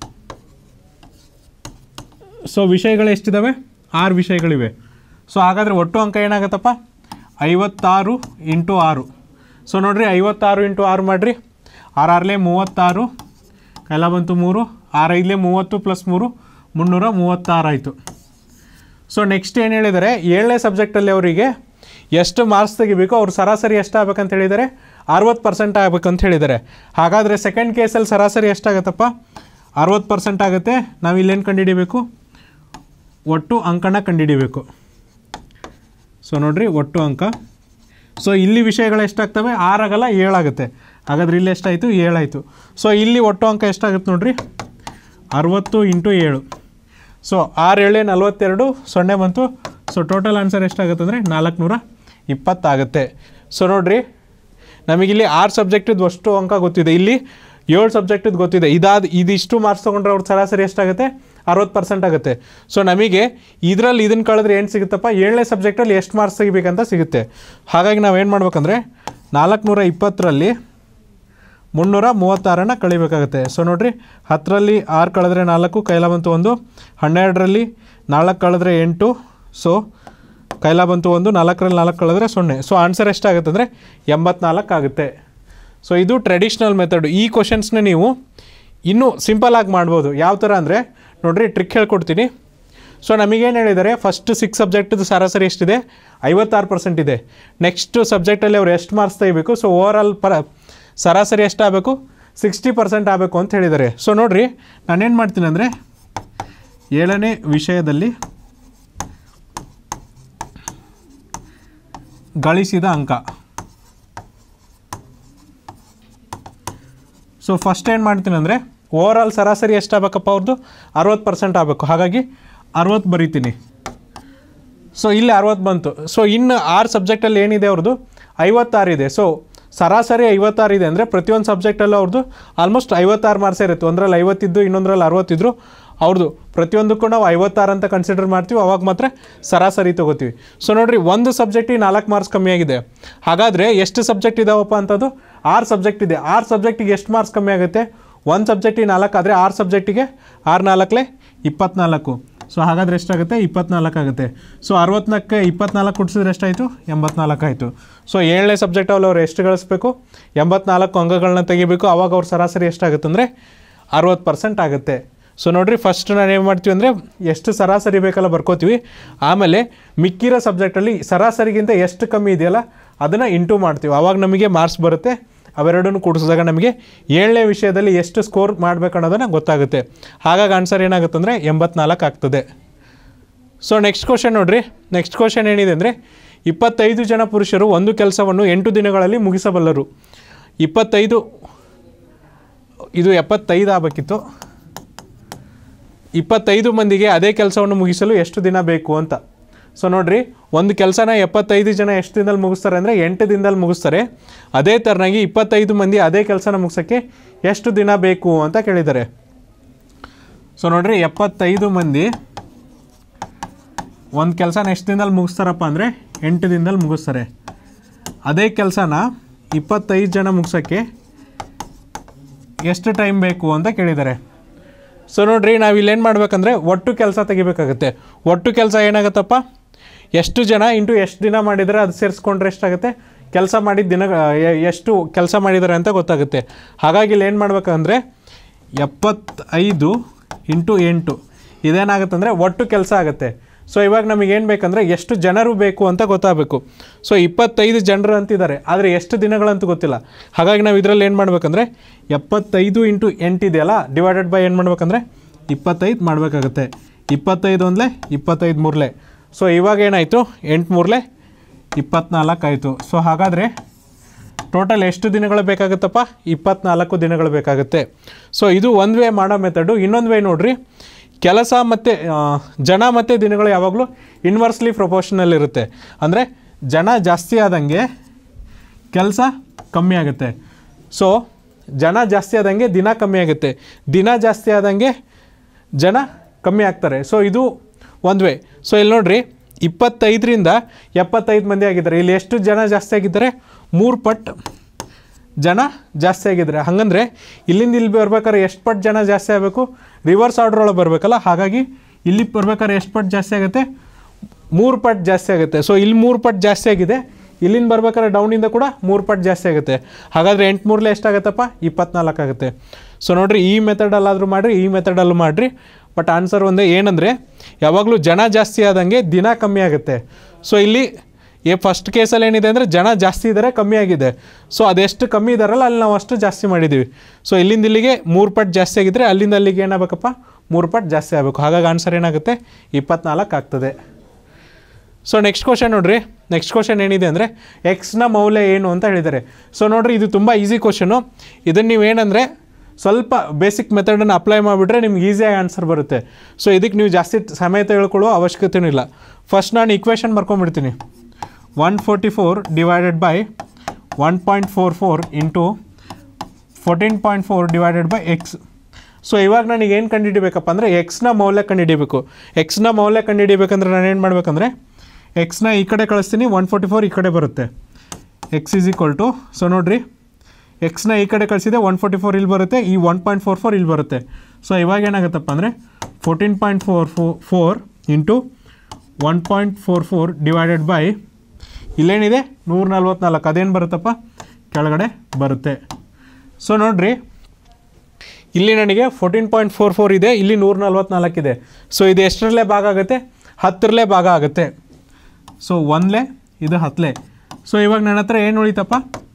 ಸೊ ವಿಷಯಗಳು ಎಷ್ಟಿದ್ದಾವೆ ಆರು ವಿಷಯಗಳಿವೆ ಸೊ ಹಾಗಾದರೆ ಒಟ್ಟು ಅಂಕ ಏನಾಗುತ್ತಪ್ಪ ಐವತ್ತಾರು ಇಂಟು ಆರು ಸೊ ನೋಡಿರಿ ಐವತ್ತಾರು ಇಂಟು ಆರು ಮಾಡಿರಿ ಆರಾರಲೆ ಮೂವತ್ತಾರು ಎಲ್ಲ ಬಂತು ಮೂರು ಆರೈದಲೇ ಮೂವತ್ತು ಪ್ಲಸ್ ಮೂರು ಮುನ್ನೂರ ಮೂವತ್ತಾರು ಆಯಿತು ಸೊ ನೆಕ್ಸ್ಟ್ ಏನು ಹೇಳಿದ್ದಾರೆ ಏಳನೇ ಸಬ್ಜೆಕ್ಟಲ್ಲಿ ಅವರಿಗೆ ಎಷ್ಟು ಮಾರ್ಕ್ಸ್ ತೆಗಿಬೇಕು ಅವ್ರು ಸರಾಸರಿ ಎಷ್ಟು ಆಗ್ಬೇಕಂತ ಹೇಳಿದ್ದಾರೆ ಅರವತ್ತು ಪರ್ಸೆಂಟ್ ಆಗ್ಬೇಕಂತ ಹೇಳಿದ್ದಾರೆ ಹಾಗಾದರೆ ಸೆಕೆಂಡ್ ಕೇಸಲ್ಲಿ ಸರಾಸರಿ ಎಷ್ಟಾಗತ್ತಪ್ಪ ಅರವತ್ತು ಪರ್ಸೆಂಟ್ ಆಗುತ್ತೆ ನಾವು ಇಲ್ಲೇನು ಕಂಡುಹಿಡಿಬೇಕು ಒಟ್ಟು ಅಂಕನ ಕಂಡುಹಿಡಿಬೇಕು ಸೊ ನೋಡ್ರಿ ಒಟ್ಟು ಅಂಕ ಸೊ ಇಲ್ಲಿ ವಿಷಯಗಳು ಎಷ್ಟಾಗ್ತವೆ ಆರಾಗಲ್ಲ ಏಳಾಗುತ್ತೆ ಹಾಗಾದ್ರೆ ಇಲ್ಲಿ ಎಷ್ಟಾಯಿತು ಏಳಾಯಿತು ಸೊ ಇಲ್ಲಿ ಒಟ್ಟು ಅಂಕ ಎಷ್ಟಾಗುತ್ತೆ ನೋಡ್ರಿ ಅರವತ್ತು ಇಂಟು ಏಳು ಸೊ ಆರು ಏಳೆ ನಲ್ವತ್ತೆರಡು ಸೊನ್ನೆ ಬಂತು ಸೊ ಟೋಟಲ್ ಆನ್ಸರ್ ಎಷ್ಟಾಗುತ್ತೆ ಅಂದರೆ ನಾಲ್ಕುನೂರ ಇಪ್ಪತ್ತಾಗುತ್ತೆ ಸೊ ನೋಡ್ರಿ ನಮಗಿಲ್ಲಿ ಆರು ಸಬ್ಜೆಕ್ಟಿದ್ದು ಅಷ್ಟು ಅಂಕ ಗೊತ್ತಿದೆ ಇಲ್ಲಿ ಏಳು ಸಬ್ಜೆಕ್ಟಿದ್ದು ಗೊತ್ತಿದೆ ಇದಾದ ಇದಿಷ್ಟು ಮಾರ್ಕ್ಸ್ ತೊಗೊಂಡ್ರೆ ಅವ್ರ ಸರಾಸರಿ ಎಷ್ಟಾಗುತ್ತೆ ಅರವತ್ತು ಪರ್ಸೆಂಟ್ ಆಗುತ್ತೆ ಸೊ ನಮಗೆ ಇದರಲ್ಲಿ ಇದನ್ನು ಕಳೆದ್ರೆ ಏನು ಸಿಗುತ್ತಪ್ಪ ಏಳನೇ ಸಬ್ಜೆಕ್ಟಲ್ಲಿ ಎಷ್ಟು ಮಾರ್ಕ್ಸ್ ತೆಗಿಬೇಕಂತ ಸಿಗುತ್ತೆ ಹಾಗಾಗಿ ನಾವು ಏನು ಮಾಡ್ಬೇಕಂದ್ರೆ ನಾಲ್ಕುನೂರ ಇಪ್ಪತ್ತರಲ್ಲಿ ಮುನ್ನೂರ ಮೂವತ್ತಾರನ್ನು ಕಳಿಬೇಕಾಗುತ್ತೆ ಸೊ ನೋಡಿರಿ ಹತ್ತರಲ್ಲಿ ಆರು ಕಳೆದ್ರೆ ನಾಲ್ಕು ಕೈಲ ಬಂತು ಒಂದು ಹನ್ನೆರಡರಲ್ಲಿ ನಾಲ್ಕು ಕಳೆದ್ರೆ ಎಂಟು ಸೊ ಕೈಲ ಬಂತು ಒಂದು ನಾಲ್ಕರಲ್ಲಿ ನಾಲ್ಕು ಕಳೆದ್ರೆ ಸೊನ್ನೆ ಸೊ ಆನ್ಸರ್ ಎಷ್ಟಾಗುತ್ತೆ ಅಂದರೆ ಎಂಬತ್ನಾಲ್ಕು ಆಗುತ್ತೆ ಸೊ ಇದು ಟ್ರೆಡಿಷ್ನಲ್ ಮೆಥಡ್ ಈ ಕ್ವಶನ್ಸ್ನ ನೀವು ಇನ್ನೂ ಸಿಂಪಲಾಗಿ ಮಾಡ್ಬೋದು ಯಾವ ಥರ ಅಂದರೆ ನೋಡಿರಿ ಟ್ರಿಕ್ ಹೇಳ್ಕೊಡ್ತೀನಿ ಸೊ ನಮಗೇನು ಹೇಳಿದ್ದಾರೆ ಫಸ್ಟ್ ಸಿಕ್ಸ್ ಸಬ್ಜೆಕ್ಟ್ದು ಸರಾಸರಿ ಎಷ್ಟಿದೆ ಐವತ್ತಾರು ಪರ್ಸೆಂಟ್ ಇದೆ ನೆಕ್ಸ್ಟ್ ಸಬ್ಜೆಕ್ಟಲ್ಲಿ ಅವ್ರು ಎಷ್ಟು ಮಾರ್ಕ್ಸ್ ತೆಗಿಬೇಕು ಸೊ ಓವರ್ ಆಲ್ ಪರ ಸರಾಸರಿ ಎಷ್ಟಾಗಬೇಕು ಸಿಕ್ಸ್ಟಿ ಪರ್ಸೆಂಟ್ ಆಗಬೇಕು ಅಂತ ಹೇಳಿದ್ದಾರೆ ಸೊ ನೋಡಿರಿ ನಾನೇನು ಮಾಡ್ತೀನಿ ಅಂದರೆ ಏಳನೇ ವಿಷಯದಲ್ಲಿ ಗಳಿಸಿದ ಅಂಕ ಸೊ ಫಸ್ಟ್ ಏನು ಮಾಡ್ತೀನಿ ಅಂದರೆ ಓವರ್ ಆಲ್ ಸರಾಸರಿ ಎಷ್ಟಾಗಬೇಕಪ್ಪ ಅವ್ರದ್ದು ಅರವತ್ತು ಪರ್ಸೆಂಟ್ ಆಗಬೇಕು ಹಾಗಾಗಿ ಅರವತ್ತು ಬರಿತೀನಿ ಸೊ ಇಲ್ಲಿ ಅರವತ್ತು ಬಂತು ಸೊ ಇನ್ನು ಆರು ಸಬ್ಜೆಕ್ಟಲ್ಲಿ ಏನಿದೆ ಅವ್ರದ್ದು ಐವತ್ತಾರು ಇದೆ ಸೊ ಸರಾಸರಿ ಐವತ್ತಾರು ಇದೆ ಅಂದರೆ ಪ್ರತಿಯೊಂದು ಸಬ್ಜೆಕ್ಟಲ್ಲೂ ಅವ್ರದ್ದು ಆಲ್ಮೋಸ್ಟ್ ಐವತ್ತಾರು ಮಾರ್ಕ್ಸ್ ಇರುತ್ತೆ ಒಂದರಲ್ಲಿ ಐವತ್ತಿದ್ದು ಇನ್ನೊಂದರಲ್ಲಿ ಅರವತ್ತಿದ್ರು ಅವ್ರದ್ದು ಪ್ರತಿಯೊಂದಕ್ಕೂ ನಾವು ಐವತ್ತಾರು ಅಂತ ಕನ್ಸಿಡರ್ ಮಾಡ್ತೀವಿ ಅವಾಗ ಮಾತ್ರ ಸರಾಸರಿ ತೊಗೋತೀವಿ ಸೊ ನೋಡಿರಿ ಒಂದು ಸಬ್ಜೆಕ್ಟಿಗೆ ನಾಲ್ಕು ಮಾರ್ಕ್ಸ್ ಕಮ್ಮಿ ಆಗಿದೆ ಹಾಗಾದರೆ ಎಷ್ಟು ಸಬ್ಜೆಕ್ಟ್ ಇದಾವಪ್ಪ ಅಂತದ್ದು ಆರು ಸಬ್ಜೆಕ್ಟ್ ಇದೆ ಆರು ಸಬ್ಜೆಕ್ಟಿಗೆ ಎಷ್ಟು ಮಾರ್ಕ್ಸ್ ಕಮ್ಮಿ ಆಗುತ್ತೆ ಒಂದು ಸಬ್ಜೆಕ್ಟಿಗೆ ನಾಲ್ಕು ಆದರೆ ಆರು ಸಬ್ಜೆಕ್ಟಿಗೆ ಆರು ನಾಲ್ಕಲೆ ಇಪ್ಪತ್ನಾಲ್ಕು ಸೊ ಹಾಗಾದರೆ ಎಷ್ಟಾಗುತ್ತೆ ಇಪ್ಪತ್ನಾಲ್ಕು ಆಗುತ್ತೆ ಸೊ ಅರವತ್ನಾಲ್ಕು ಇಪ್ಪತ್ನಾಲ್ಕು ಕೊಡಿಸಿದ್ರೆ ಎಷ್ಟಾಯಿತು ಎಂಬತ್ನಾಲ್ಕು ಆಯಿತು ಸೊ ಏಳನೇ ಸಬ್ಜೆಕ್ಟಲ್ಲಿ ಅವ್ರು ಎಷ್ಟು ಗಳಿಸ್ಬೇಕು ಎಂಬತ್ನಾಲ್ಕು ಅಂಕಗಳನ್ನ ತೆಗಿಬೇಕು ಆವಾಗ ಅವ್ರ ಸರಾಸರಿ ಎಷ್ಟಾಗುತ್ತೆ ಅಂದರೆ ಅರವತ್ತು ಪರ್ಸೆಂಟ್ ಆಗುತ್ತೆ ಸೊ ನೋಡಿರಿ ಫಸ್ಟ್ ನಾನು ಏನು ಮಾಡ್ತೀವಿ ಅಂದರೆ ಎಷ್ಟು ಸರಾಸರಿ ಬೇಕಲ್ಲ ಬರ್ಕೋತೀವಿ ಆಮೇಲೆ ಮಿಕ್ಕಿರೋ ಸಬ್ಜೆಕ್ಟಲ್ಲಿ ಸರಾಸರಿಗಿಂತ ಎಷ್ಟು ಕಮ್ಮಿ ಇದೆಯಲ್ಲ ಅದನ್ನು ಇಂಟು ಮಾಡ್ತೀವಿ ಆವಾಗ ನಮಗೆ ಮಾರ್ಕ್ಸ್ ಬರುತ್ತೆ ಅವೆರಡನ್ನು ಕೂಡಿಸಿದಾಗ ನಮಗೆ ಏಳನೇ ವಿಷಯದಲ್ಲಿ ಎಷ್ಟು ಸ್ಕೋರ್ ಮಾಡಬೇಕು ಅನ್ನೋದನ್ನು ಗೊತ್ತಾಗುತ್ತೆ ಹಾಗಾಗಿ ಆನ್ಸರ್ ಏನಾಗುತ್ತೆ ಅಂದರೆ ಎಂಬತ್ನಾಲ್ಕು ಆಗ್ತದೆ ಸೊ ನೆಕ್ಸ್ಟ್ ಕ್ವಶನ್ ನೋಡ್ರಿ ನೆಕ್ಸ್ಟ್ ಕ್ವಶನ್ ಏನಿದೆ ಅಂದರೆ ಇಪ್ಪತ್ತೈದು ಜನ ಪುರುಷರು ಒಂದು ಕೆಲಸವನ್ನು ಎಂಟು ದಿನಗಳಲ್ಲಿ ಮುಗಿಸಬಲ್ಲರು ಇಪ್ಪತ್ತೈದು ಇದು ಎಪ್ಪತ್ತೈದು ಆಗಬೇಕಿತ್ತು ಇಪ್ಪತ್ತೈದು ಮಂದಿಗೆ ಅದೇ ಕೆಲಸವನ್ನು ಮುಗಿಸಲು ಎಷ್ಟು ದಿನ ಬೇಕು ಅಂತ ಸೊ ನೋಡ್ರಿ ಒಂದು ಕೆಲಸನ ಎಪ್ಪತ್ತೈದು ಜನ ಎಷ್ಟು ದಿನದಲ್ಲಿ ಮುಗಿಸ್ತಾರೆ ಅಂದರೆ ಎಂಟು ದಿನದಲ್ಲಿ ಮುಗಿಸ್ತಾರೆ ಅದೇ ಥರನಾಗಿ ಇಪ್ಪತ್ತೈದು ಮಂದಿ ಅದೇ ಕೆಲಸನ ಮುಗಿಸೋಕ್ಕೆ ಎಷ್ಟು ದಿನ ಬೇಕು ಅಂತ ಕೇಳಿದ್ದಾರೆ ಸೊ ನೋಡ್ರಿ ಎಪ್ಪತ್ತೈದು ಮಂದಿ ಒಂದು ಕೆಲಸನ ಎಷ್ಟು ದಿನದಲ್ಲಿ ಮುಗಿಸ್ತಾರಪ್ಪ ಅಂದರೆ ಎಂಟು ದಿನದಲ್ಲಿ ಮುಗಿಸ್ತಾರೆ ಅದೇ ಕೆಲಸನ ಇಪ್ಪತ್ತೈದು ಜನ ಮುಗಿಸೋಕ್ಕೆ ಎಷ್ಟು ಟೈಮ್ ಬೇಕು ಅಂತ ಕೇಳಿದ್ದಾರೆ ಸೊ ನೋಡ್ರಿ ನಾವು ಇಲ್ಲೇನು ಮಾಡ್ಬೇಕಂದ್ರೆ ಒಟ್ಟು ಕೆಲಸ ತೆಗಿಬೇಕಾಗುತ್ತೆ ಒಟ್ಟು ಕೆಲಸ ಏನಾಗುತ್ತಪ್ಪ ಎಷ್ಟು ಜನ ಇಂಟು ಎಷ್ಟು ದಿನ ಮಾಡಿದರೆ ಅದು ಸೇರಿಸ್ಕೊಂಡ್ರೆ ಎಷ್ಟಾಗುತ್ತೆ ಕೆಲಸ ಮಾಡಿದ ದಿನ ಎ- ಎಷ್ಟು ಕೆಲಸ ಮಾಡಿದ್ದಾರೆ ಅಂತ ಗೊತ್ತಾಗುತ್ತೆ ಹಾಗಾಗಿ ಇಲ್ಲಿ ಏನು ಮಾಡ್ಬೇಕಂದ್ರೆ ಎಪ್ಪತ್ತೈದು ಇಂಟು ಎಂಟು ಇದೇನಾಗುತ್ತೆ ಅಂದರೆ ಒಟ್ಟು ಕೆಲಸ ಆಗುತ್ತೆ ಸೊ ಇವಾಗ ನಮಗೆ ಏನು ಬೇಕಂದರೆ ಎಷ್ಟು ಜನರು ಬೇಕು ಅಂತ ಗೊತ್ತಾಗಬೇಕು ಸೊ ಇಪ್ಪತ್ತೈದು ಜನರು ಅಂತಿದ್ದಾರೆ ಆದರೆ ಎಷ್ಟು ದಿನಗಳಂತೂ ಗೊತ್ತಿಲ್ಲ ಹಾಗಾಗಿ ನಾವು ಇದರಲ್ಲಿ ಏನು ಮಾಡಬೇಕಂದ್ರೆ ಎಪ್ಪತ್ತೈದು ಇಂಟು ಎಂಟು ಇದೆಯಲ್ಲ ಡಿವೈಡೆಡ್ ಬೈ ಏನು ಮಾಡ್ಬೇಕಂದ್ರೆ ಇಪ್ಪತ್ತೈದು ಮಾಡಬೇಕಾಗುತ್ತೆ ಇಪ್ಪತ್ತೈದು ಒಂದಲೇ ಇಪ್ಪತ್ತೈದು ಮೂರಲೆ ಸೊ ಇವಾಗ ಏನಾಯಿತು ಎಂಟು ಮೂರಲೆ ಇಪ್ಪತ್ನಾಲ್ಕು ಆಯಿತು ಸೊ ಹಾಗಾದರೆ ಟೋಟಲ್ ಎಷ್ಟು ದಿನಗಳು ಬೇಕಾಗುತ್ತಪ್ಪ ಇಪ್ಪತ್ನಾಲ್ಕು ದಿನಗಳು ಬೇಕಾಗುತ್ತೆ ಸೊ ಇದು ಒಂದು ವೇ ಮಾಡೋ ಮೆಥಡು ಇನ್ನೊಂದು ವೇ ನೋಡ್ರಿ ಕೆಲಸ ಮತ್ತು ಜನ ಮತ್ತು ದಿನಗಳು ಯಾವಾಗಲೂ ಇನ್ವರ್ಸ್ಲಿ ಪ್ರಪೋರ್ಷನಲ್ ಇರುತ್ತೆ ಅಂದರೆ ಜನ ಜಾಸ್ತಿ ಆದಂಗೆ ಕೆಲಸ ಕಮ್ಮಿ ಆಗುತ್ತೆ ಸೊ ಜನ ಜಾಸ್ತಿ ಆದಂಗೆ ದಿನ ಕಮ್ಮಿ ಆಗುತ್ತೆ ದಿನ ಜಾಸ್ತಿ ಆದಂಗೆ ಜನ ಕಮ್ಮಿ ಆಗ್ತಾರೆ ಸೊ ಇದು ಒಂದು ವೇ ಸೊ ಇಲ್ಲಿ ನೋಡ್ರಿ ಇಪ್ಪತ್ತೈದರಿಂದ ಎಪ್ಪತ್ತೈದು ಮಂದಿ ಆಗಿದ್ದಾರೆ ಇಲ್ಲಿ ಎಷ್ಟು ಜನ ಜಾಸ್ತಿ ಆಗಿದ್ದಾರೆ ಮೂರು ಪಟ್ಟು ಜನ ಜಾಸ್ತಿ ಆಗಿದ್ದಾರೆ ಹಾಗಂದ್ರೆ ಇಲ್ಲಿಂದ ಇಲ್ಲಿ ಬರ್ಬೇಕಾದ್ರೆ ಎಷ್ಟು ಪಟ್ಟು ಜನ ಜಾಸ್ತಿ ಆಗಬೇಕು ರಿವರ್ಸ್ ಆರ್ಡರ್ ಒಳಗೆ ಬರಬೇಕಲ್ಲ ಹಾಗಾಗಿ ಇಲ್ಲಿ ಬರ್ಬೇಕಾದ್ರೆ ಎಷ್ಟು ಪಟ್ಟು ಜಾಸ್ತಿ ಆಗುತ್ತೆ ಮೂರು ಪಟ್ಟು ಜಾಸ್ತಿ ಆಗುತ್ತೆ ಸೊ ಇಲ್ಲಿ ಮೂರು ಪಟ್ಟು ಜಾಸ್ತಿ ಆಗಿದೆ ಇಲ್ಲಿಂದ ಬರ್ಬೇಕಾದ್ರೆ ಡೌನಿಂದ ಕೂಡ ಮೂರು ಪಟ್ಟು ಜಾಸ್ತಿ ಆಗುತ್ತೆ ಹಾಗಾದರೆ ಎಂಟು ಮೂರಲೆ ಎಷ್ಟಾಗುತ್ತಪ್ಪ ಇಪ್ಪತ್ನಾಲ್ಕು ಆಗುತ್ತೆ ಸೊ ನೋಡಿರಿ ಈ ಮೆಥಡಲ್ಲಾದರೂ ಮಾಡಿರಿ ಈ ಮೆಥಡಲ್ಲೂ ಮಾಡಿರಿ ಬಟ್ ಆನ್ಸರ್ ಒಂದೇ ಏನಂದರೆ ಯಾವಾಗಲೂ ಜನ ಜಾಸ್ತಿ ಆದಂಗೆ ದಿನ ಕಮ್ಮಿ ಆಗುತ್ತೆ ಸೊ ಇಲ್ಲಿ ಏ ಫಸ್ಟ್ ಕೇಸಲ್ಲಿ ಏನಿದೆ ಅಂದರೆ ಜನ ಜಾಸ್ತಿ ಇದ್ದಾರೆ ಕಮ್ಮಿ ಆಗಿದೆ ಸೊ ಅದೆಷ್ಟು ಕಮ್ಮಿ ಇದ್ದಾರಲ್ಲ ಅಲ್ಲಿ ನಾವು ಅಷ್ಟು ಜಾಸ್ತಿ ಮಾಡಿದ್ದೀವಿ ಸೊ ಇಲ್ಲಿಂದ ಇಲ್ಲಿಗೆ ಮೂರು ಪಟ್ಟು ಜಾಸ್ತಿ ಆಗಿದ್ದರೆ ಅಲ್ಲಿಂದ ಅಲ್ಲಿಗೆ ಏನಾಗಬೇಕಪ್ಪ ಮೂರು ಪಟ್ಟು ಜಾಸ್ತಿ ಆಗಬೇಕು ಹಾಗಾಗಿ ಆನ್ಸರ್ ಏನಾಗುತ್ತೆ ಇಪ್ಪತ್ನಾಲ್ಕು ಆಗ್ತದೆ ಸೊ ನೆಕ್ಸ್ಟ್ ಕ್ವಶನ್ ನೋಡ್ರಿ ನೆಕ್ಸ್ಟ್ ಕ್ವಶನ್ ಏನಿದೆ ಅಂದರೆ ಎಕ್ಸ್ನ ಮೌಲ್ಯ ಏನು ಅಂತ ಹೇಳಿದ್ದಾರೆ ಸೊ ನೋಡ್ರಿ ಇದು ತುಂಬ ಈಸಿ ಕ್ವಶನು ಇದನ್ನು ನೀವು ಏನಂದರೆ ಸ್ವಲ್ಪ ಬೇಸಿಕ್ ಮೆಥಡನ್ನು ಅಪ್ಲೈ ಮಾಡಿಬಿಟ್ರೆ ನಿಮ್ಗೆ ಈಸಿಯಾಗಿ ಆನ್ಸರ್ ಬರುತ್ತೆ ಸೊ ಇದಕ್ಕೆ ನೀವು ಜಾಸ್ತಿ ಸಮಯ ತೆಗೆದುಕೊಳ್ಳುವ ಅವಶ್ಯಕತೆಯೂ ಇಲ್ಲ ಫಸ್ಟ್ ನಾನು ಇಕ್ವೇಷನ್ ಬರ್ಕೊಂಬಿಡ್ತೀನಿ one forty four divided by one point four four into fourteen point four divided by X so ಇವಾಗ ನನಗೆ ಏನು ಕಂಡುಹಿಡಿಬೇಕಪ್ಪ ಅಂದರೆ ಎಕ್ಸ್ನ ಮೌಲ್ಯ ಕಂಡುಹಿಡಿಬೇಕು ಎಕ್ಸ್ನ ಮೌಲ್ಯ ಕಂಡುಹಿಡಿಬೇಕಂದ್ರೆ ನಾನು ಏನು ಮಾಡಬೇಕಂದ್ರೆ ಎಕ್ಸ್ನ ಈ ಕಡೆ ಕಳಿಸ್ತೀನಿ ಒನ್ ಫೋರ್ಟಿ ಫೋರ್ ಈ ಕಡೆ ಬರುತ್ತೆ X is equal to so ನೋಡಿರಿ ಎಕ್ಸ್ನ ಈ ಕಡೆ ಕಳಿಸಿದೆ ಒನ್ ಫೋರ್ಟಿ ಫೋರ್ ಇಲ್ಲಿ ಬರುತ್ತೆ ಈ ಒನ್ ಪಾಯಿಂಟ್ ಫೋರ್ ಫೋರ್ ಇಲ್ಲಿ ಬರುತ್ತೆ ಸೊ ಇವಾಗ ಏನಾಗುತ್ತಪ್ಪ ಅಂದರೆ fourteen point four four four into one point four four divided by ಇಲ್ಲೇನಿದೆ ನೂರ ನಲ್ವತ್ನಾಲ್ಕು ಅದೇನು ಬರುತ್ತಪ್ಪ ಕೆಳಗಡೆ ಬರುತ್ತೆ ಸೊ ನೋಡಿರಿ ಇಲ್ಲಿ ನನಗೆ ಫೋರ್ಟೀನ್ ಪಾಯಿಂಟ್ ಫೋರ್ ಫೋರ್ ಇದೆ ಇಲ್ಲಿ ನೂರ ನಲ್ವತ್ನಾಲ್ಕು ಇದೆ ಸೊ ಇದು ಎಷ್ಟರಲ್ಲೇ ಭಾಗ ಆಗುತ್ತೆ ಹತ್ತರಲ್ಲೇ ಭಾಗ ಆಗುತ್ತೆ ಸೊ ಒಂದಲೇ ಇದು ಹತ್ತಲೇ ಸೊ ಇವಾಗ ನನ್ನ ಹತ್ರ ಏನು ಉಳಿತಪ್ಪ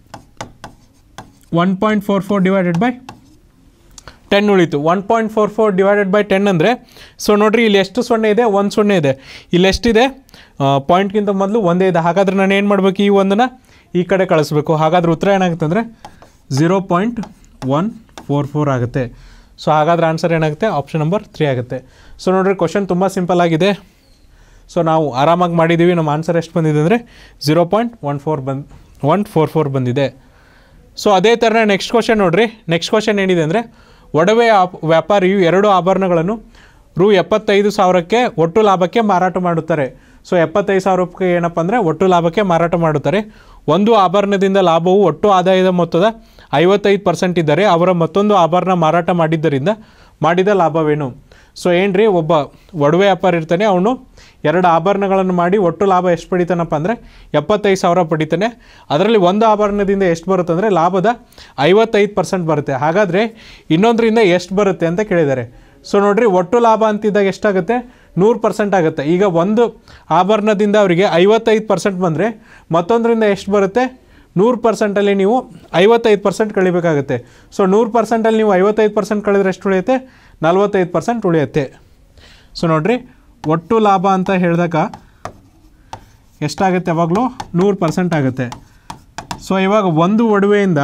one point four four divided by ten ಉಳಿತು one point four four divided by ten ಅಂದರೆ ಸೊ ನೋಡಿರಿ ಇಲ್ಲಿ ಎಷ್ಟು ಸೊನ್ನೆ ಇದೆ ಒಂದು ಸೊನ್ನೆ ಇದೆ ಇಲ್ಲಿ ಎಷ್ಟಿದೆ ಪಾಯಿಂಟ್ಗಿಂತ ಮೊದಲು ಒಂದೇ ಇದೆ ಹಾಗಾದ್ರೆ ನಾನು ಏನು ಮಾಡಬೇಕು ಈ ಒಂದನ್ನು ಈ ಕಡೆ ಕಳಿಸ್ಬೇಕು ಹಾಗಾದ್ರೆ ಉತ್ತರ ಏನಾಗುತ್ತೆ ಅಂದರೆ zero point one four four ಆಗುತ್ತೆ ಸೊ ಹಾಗಾದ್ರೆ ಆನ್ಸರ್ ಏನಾಗುತ್ತೆ ಆಪ್ಷನ್ ನಂಬರ್ ತ್ರೀ ಆಗುತ್ತೆ ಸೊ ನೋಡಿರಿ ಕ್ವಶನ್ ತುಂಬ ಸಿಂಪಲ್ ಆಗಿದೆ ಸೊ ನಾವು ಆರಾಮಾಗಿ ಮಾಡಿದ್ದೀವಿ ನಮ್ಮ ಆನ್ಸರ್ ಎಷ್ಟು ಬಂದಿದೆ ಅಂದರೆ ಝೀರೋ ಪಾಯಿಂಟ್ ಒನ್ ಫೋರ್ ಬಂದು ಒನ್ ಫೋರ್ ಫೋರ್ ಬಂದಿದೆ ಸೊ ಅದೇ ಥರ ನೆಕ್ಸ್ಟ್ ಕ್ವಶನ್ ನೋಡ್ರಿ ನೆಕ್ಸ್ಟ್ ಕ್ವಶನ್ ಏನಿದೆ ಅಂದರೆ ಒಡವೆ ಆಪ್- ವ್ಯಾಪಾರಿಯು ಎರಡು ಆಭರಣಗಳನ್ನು ರು ಎಪ್ಪತ್ತೈದು ಸಾವಿರಕ್ಕೆ ಒಟ್ಟು ಲಾಭಕ್ಕೆ ಮಾರಾಟ ಮಾಡುತ್ತಾರೆ ಸೊ ಎಪ್ಪತ್ತೈದು ಸಾವಿರ ರೂಪಾಯಿ ಏನಪ್ಪ ಅಂದರೆ ಒಟ್ಟು ಲಾಭಕ್ಕೆ ಮಾರಾಟ ಮಾಡುತ್ತಾರೆ ಒಂದು ಆಭರಣದಿಂದ ಲಾಭವು ಒಟ್ಟು ಆದಾಯದ ಮೊತ್ತದ ಐವತ್ತೈದು ಪರ್ಸೆಂಟ್ ಇದ್ದರೆ ಅವರ ಮತ್ತೊಂದು ಆಭರಣ ಮಾರಾಟ ಮಾಡಿದ್ದರಿಂದ ಮಾಡಿದ ಲಾಭವೇನು ಸೊ ಏನ್ರಿ ಒಬ್ಬ ಒಡವೆ ವ್ಯಾಪಾರಿ ಇರ್ತಾನೆ ಅವನು ಎರಡು ಆಭರಣಗಳನ್ನು ಮಾಡಿ ಒಟ್ಟು ಲಾಭ ಎಷ್ಟು ಪಡಿತಾನಪ್ಪ ಅಂದರೆ ಎಪ್ಪತ್ತೈದು ಸಾವಿರ ಪಡಿತಾನೆ ಅದರಲ್ಲಿ ಒಂದು ಆಭರಣದಿಂದ ಎಷ್ಟು ಬರುತ್ತೆ ಅಂದರೆ ಲಾಭದ ಐವತ್ತೈದು ಪರ್ಸೆಂಟ್ ಬರುತ್ತೆ ಹಾಗಾದರೆ ಇನ್ನೊಂದರಿಂದ ಎಷ್ಟು ಬರುತ್ತೆ ಅಂತ ಕೇಳಿದ್ದಾರೆ ಸೊ ನೋಡ್ರಿ ಒಟ್ಟು ಲಾಭ ಅಂತಿದ್ದಾಗ ಎಷ್ಟಾಗುತ್ತೆ ನೂರು ಪರ್ಸೆಂಟ್ ಆಗುತ್ತೆ ಈಗ ಒಂದು ಆಭರಣದಿಂದ ಅವರಿಗೆ ಐವತ್ತೈದು ಪರ್ಸೆಂಟ್ ಬಂದರೆ ಮತ್ತೊಂದರಿಂದ ಎಷ್ಟು ಬರುತ್ತೆ ನೂರು ಪರ್ಸೆಂಟಲ್ಲಿ ನೀವು ಐವತ್ತೈದು ಪರ್ಸೆಂಟ್ ಕಳಿಬೇಕಾಗುತ್ತೆ ಸೊ ನೂರು ಪರ್ಸೆಂಟಲ್ಲಿ ನೀವು ಐವತ್ತೈದು ಪರ್ಸೆಂಟ್ ಕಳೆದ್ರೆ ಎಷ್ಟು ಉಳಿಯುತ್ತೆ ನಲ್ವತ್ತೈದು ಪರ್ಸೆಂಟ್ ಉಳಿಯುತ್ತೆ ಸೊ ನೋಡಿರಿ ಒಟ್ಟು ಲಾಭ ಅಂತ ಹೇಳಿದಾಗ ಎಷ್ಟಾಗುತ್ತೆ ಯಾವಾಗಲೂ ನೂರು ಪರ್ಸೆಂಟ್ ಆಗುತ್ತೆ ಸೊ ಇವಾಗ ಒಂದು ಒಡವೆಯಿಂದ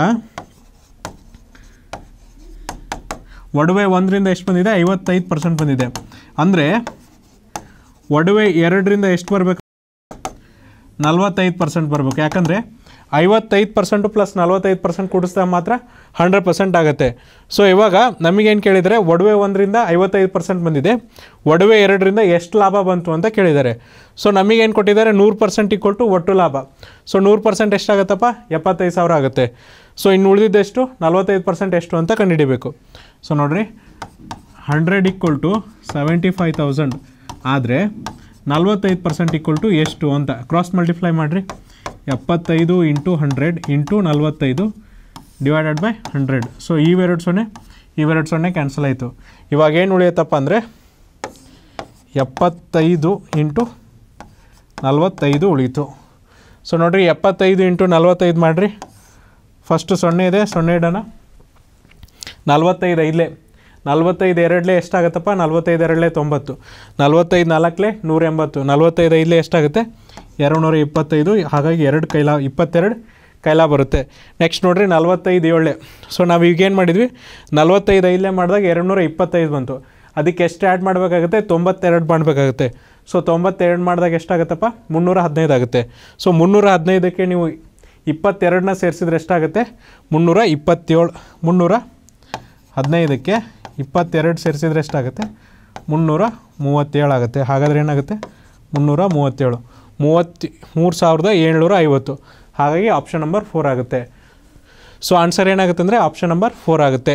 ಒಡವೆ ಒಂದರಿಂದ ಎಷ್ಟು ಬಂದಿದೆ ಐವತ್ತೈದು ಪರ್ಸೆಂಟ್ ಬಂದಿದೆ ಅಂದರೆ ಒಡವೆ ಎರಡರಿಂದ ಎಷ್ಟು ಬರಬೇಕು ನಲ್ವತ್ತೈದು ಪರ್ಸೆಂಟ್ ಬರಬೇಕು ಯಾಕಂದರೆ ಐವತ್ತೈದು ಪರ್ಸೆಂಟು ಪ್ಲಸ್ ನಲ್ವತ್ತೈದು ಪರ್ಸೆಂಟ್ ಕೂಡಿಸಿದಾಗ ಮಾತ್ರ ಹಂಡ್ರೆಡ್ ಪರ್ಸೆಂಟ್ ಆಗುತ್ತೆ ಸೊ ಇವಾಗ ನಮಗೇನು ಕೇಳಿದರೆ ಒಡವೆ ಒಂದರಿಂದ ಐವತ್ತೈದು ಪರ್ಸೆಂಟ್ ಬಂದಿದೆ ಒಡವೆ ಎರಡರಿಂದ ಎಷ್ಟು ಲಾಭ ಬಂತು ಅಂತ ಕೇಳಿದ್ದಾರೆ ಸೊ ನಮಗೇನು ಕೊಟ್ಟಿದ್ದಾರೆ ನೂರು ಪರ್ಸೆಂಟ್ ಈಕ್ವಲ್ ಟು ಒಟ್ಟು ಲಾಭ ಸೊ ನೂರು ಪರ್ಸೆಂಟ್ ಎಷ್ಟಾಗುತ್ತಪ್ಪ ಎಪ್ಪತ್ತೈದು ಸಾವಿರ ಆಗುತ್ತೆ ಸೊ ಇನ್ನು ಉಳಿದಿದ್ದೆಷ್ಟು ನಲ್ವತ್ತೈದು ಪರ್ಸೆಂಟ್ ಎಷ್ಟು ಅಂತ ಕಂಡುಹಿಡಿಬೇಕು ಸೊ ನೋಡಿರಿ hundred equal to seventy five thousand ಆದರೆ ನಲ್ವತ್ತೈದು ಪರ್ಸೆಂಟ್ ಈಕ್ವಲ್ ಟು ಎಷ್ಟು ಅಂತ ಕ್ರಾಸ್ ಮಲ್ಟಿಪ್ಲೈ ಮಾಡಿರಿ ಎಪ್ಪತ್ತೈದು ಇಂಟು ಹಂಡ್ರೆಡ್ ಇಂಟು ನಲ್ವತ್ತೈದು ಡಿವೈಡೆಡ್ ಬೈ ಹಂಡ್ರೆಡ್ ಸೊ ಇವೆರಡು ಸೊನ್ನೆ ಇವೆರಡು ಸೊನ್ನೆ ಕ್ಯಾನ್ಸಲ್ ಆಯಿತು ಇವಾಗ ಏನು ಉಳಿಯುತ್ತಪ್ಪ ಅಂದರೆ ಎಪ್ಪತ್ತೈದು ಇಂಟು ನಲ್ವತ್ತೈದು ಉಳೀತು ಸೊ ನೋಡಿರಿ ಎಪ್ಪತ್ತೈದು ಇಂಟು ನಲ್ವತ್ತೈದು ಮಾಡಿರಿ ಫಸ್ಟು ಸೊನ್ನೆ ಇದೆ ಸೊನ್ನೆ ಇಡೋಣ ನಲ್ವತ್ತೈದು ಐದಲೇ ನಲ್ವತ್ತೈದು ಎರಡಲೇ ಎಷ್ಟಾಗುತ್ತಪ್ಪ ನಲ್ವತ್ತೈದು ಎರಡಲೇ ತೊಂಬತ್ತು ನಲ್ವತ್ತೈದು ನಾಲ್ಕಲೇ ನೂರ ಎಂಬತ್ತು ನಲ್ವತ್ತೈದು ಐದಲೇ ಎಷ್ಟಾಗುತ್ತೆ ಎರಡು ನೂರ ಇಪ್ಪತ್ತೈದು ಹಾಗಾಗಿ ಎರಡು ಕೈಲಾ ಇಪ್ಪತ್ತೆರಡು ಕೈಲಾ ಬರುತ್ತೆ ನೆಕ್ಸ್ಟ್ ನೋಡಿರಿ ನಲ್ವತ್ತೈದು ಏಳೇ ಸೊ ನಾವು ಈಗೇನು ಮಾಡಿದ್ವಿ ನಲ್ವತ್ತೈದು ಐದಲೇ ಮಾಡಿದಾಗ ಎರಡು ನೂರ ಇಪ್ಪತ್ತೈದು ಬಂತು ಅದಕ್ಕೆ ಎಷ್ಟು ಆ್ಯಡ್ ಮಾಡಬೇಕಾಗುತ್ತೆ ತೊಂಬತ್ತೆರಡು ಮಾಡಬೇಕಾಗುತ್ತೆ ಸೊ ತೊಂಬತ್ತೆರಡು ಮಾಡಿದಾಗ ಎಷ್ಟಾಗುತ್ತಪ್ಪ ಮುನ್ನೂರ ಹದಿನೈದು ಆಗುತ್ತೆ ಸೊ ಮುನ್ನೂರ ಹದಿನೈದಕ್ಕೆ ನೀವು ಇಪ್ಪತ್ತೆರಡನ್ನ ಸೇರಿಸಿದ್ರೆ ಎಷ್ಟಾಗುತ್ತೆ ಮುನ್ನೂರ ಇಪ್ಪತ್ತೇಳು ಮುನ್ನೂರ ಹದಿನೈದಕ್ಕೆ ಇಪ್ಪತ್ತೆರಡು ಸೇರಿಸಿದ್ರೆ ಎಷ್ಟಾಗುತ್ತೆ ಮುನ್ನೂರ ಮೂವತ್ತೇಳು ಆಗುತ್ತೆ ಹಾಗಾದ್ರೆ ಏನಾಗುತ್ತೆ ಮುನ್ನೂರ ಮೂವತ್ತೇಳು ಮೂವತ್ತು ಮೂರು ಸಾವಿರದ ಏಳ್ನೂರ ಐವತ್ತು ಹಾಗಾಗಿ ಆಪ್ಷನ್ ನಂಬರ್ ಫೋರ್ ಆಗುತ್ತೆ ಸೊ ಆನ್ಸರ್ ಏನಾಗುತ್ತೆ ಅಂದರೆ ಆಪ್ಷನ್ ನಂಬರ್ ಫೋರ್ ಆಗುತ್ತೆ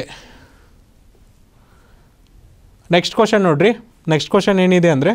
ನೆಕ್ಸ್ಟ್ ಕ್ವಶನ್ ನೋಡ್ರಿ ನೆಕ್ಸ್ಟ್ ಕ್ವಶನ್ ಏನಿದೆ ಅಂದರೆ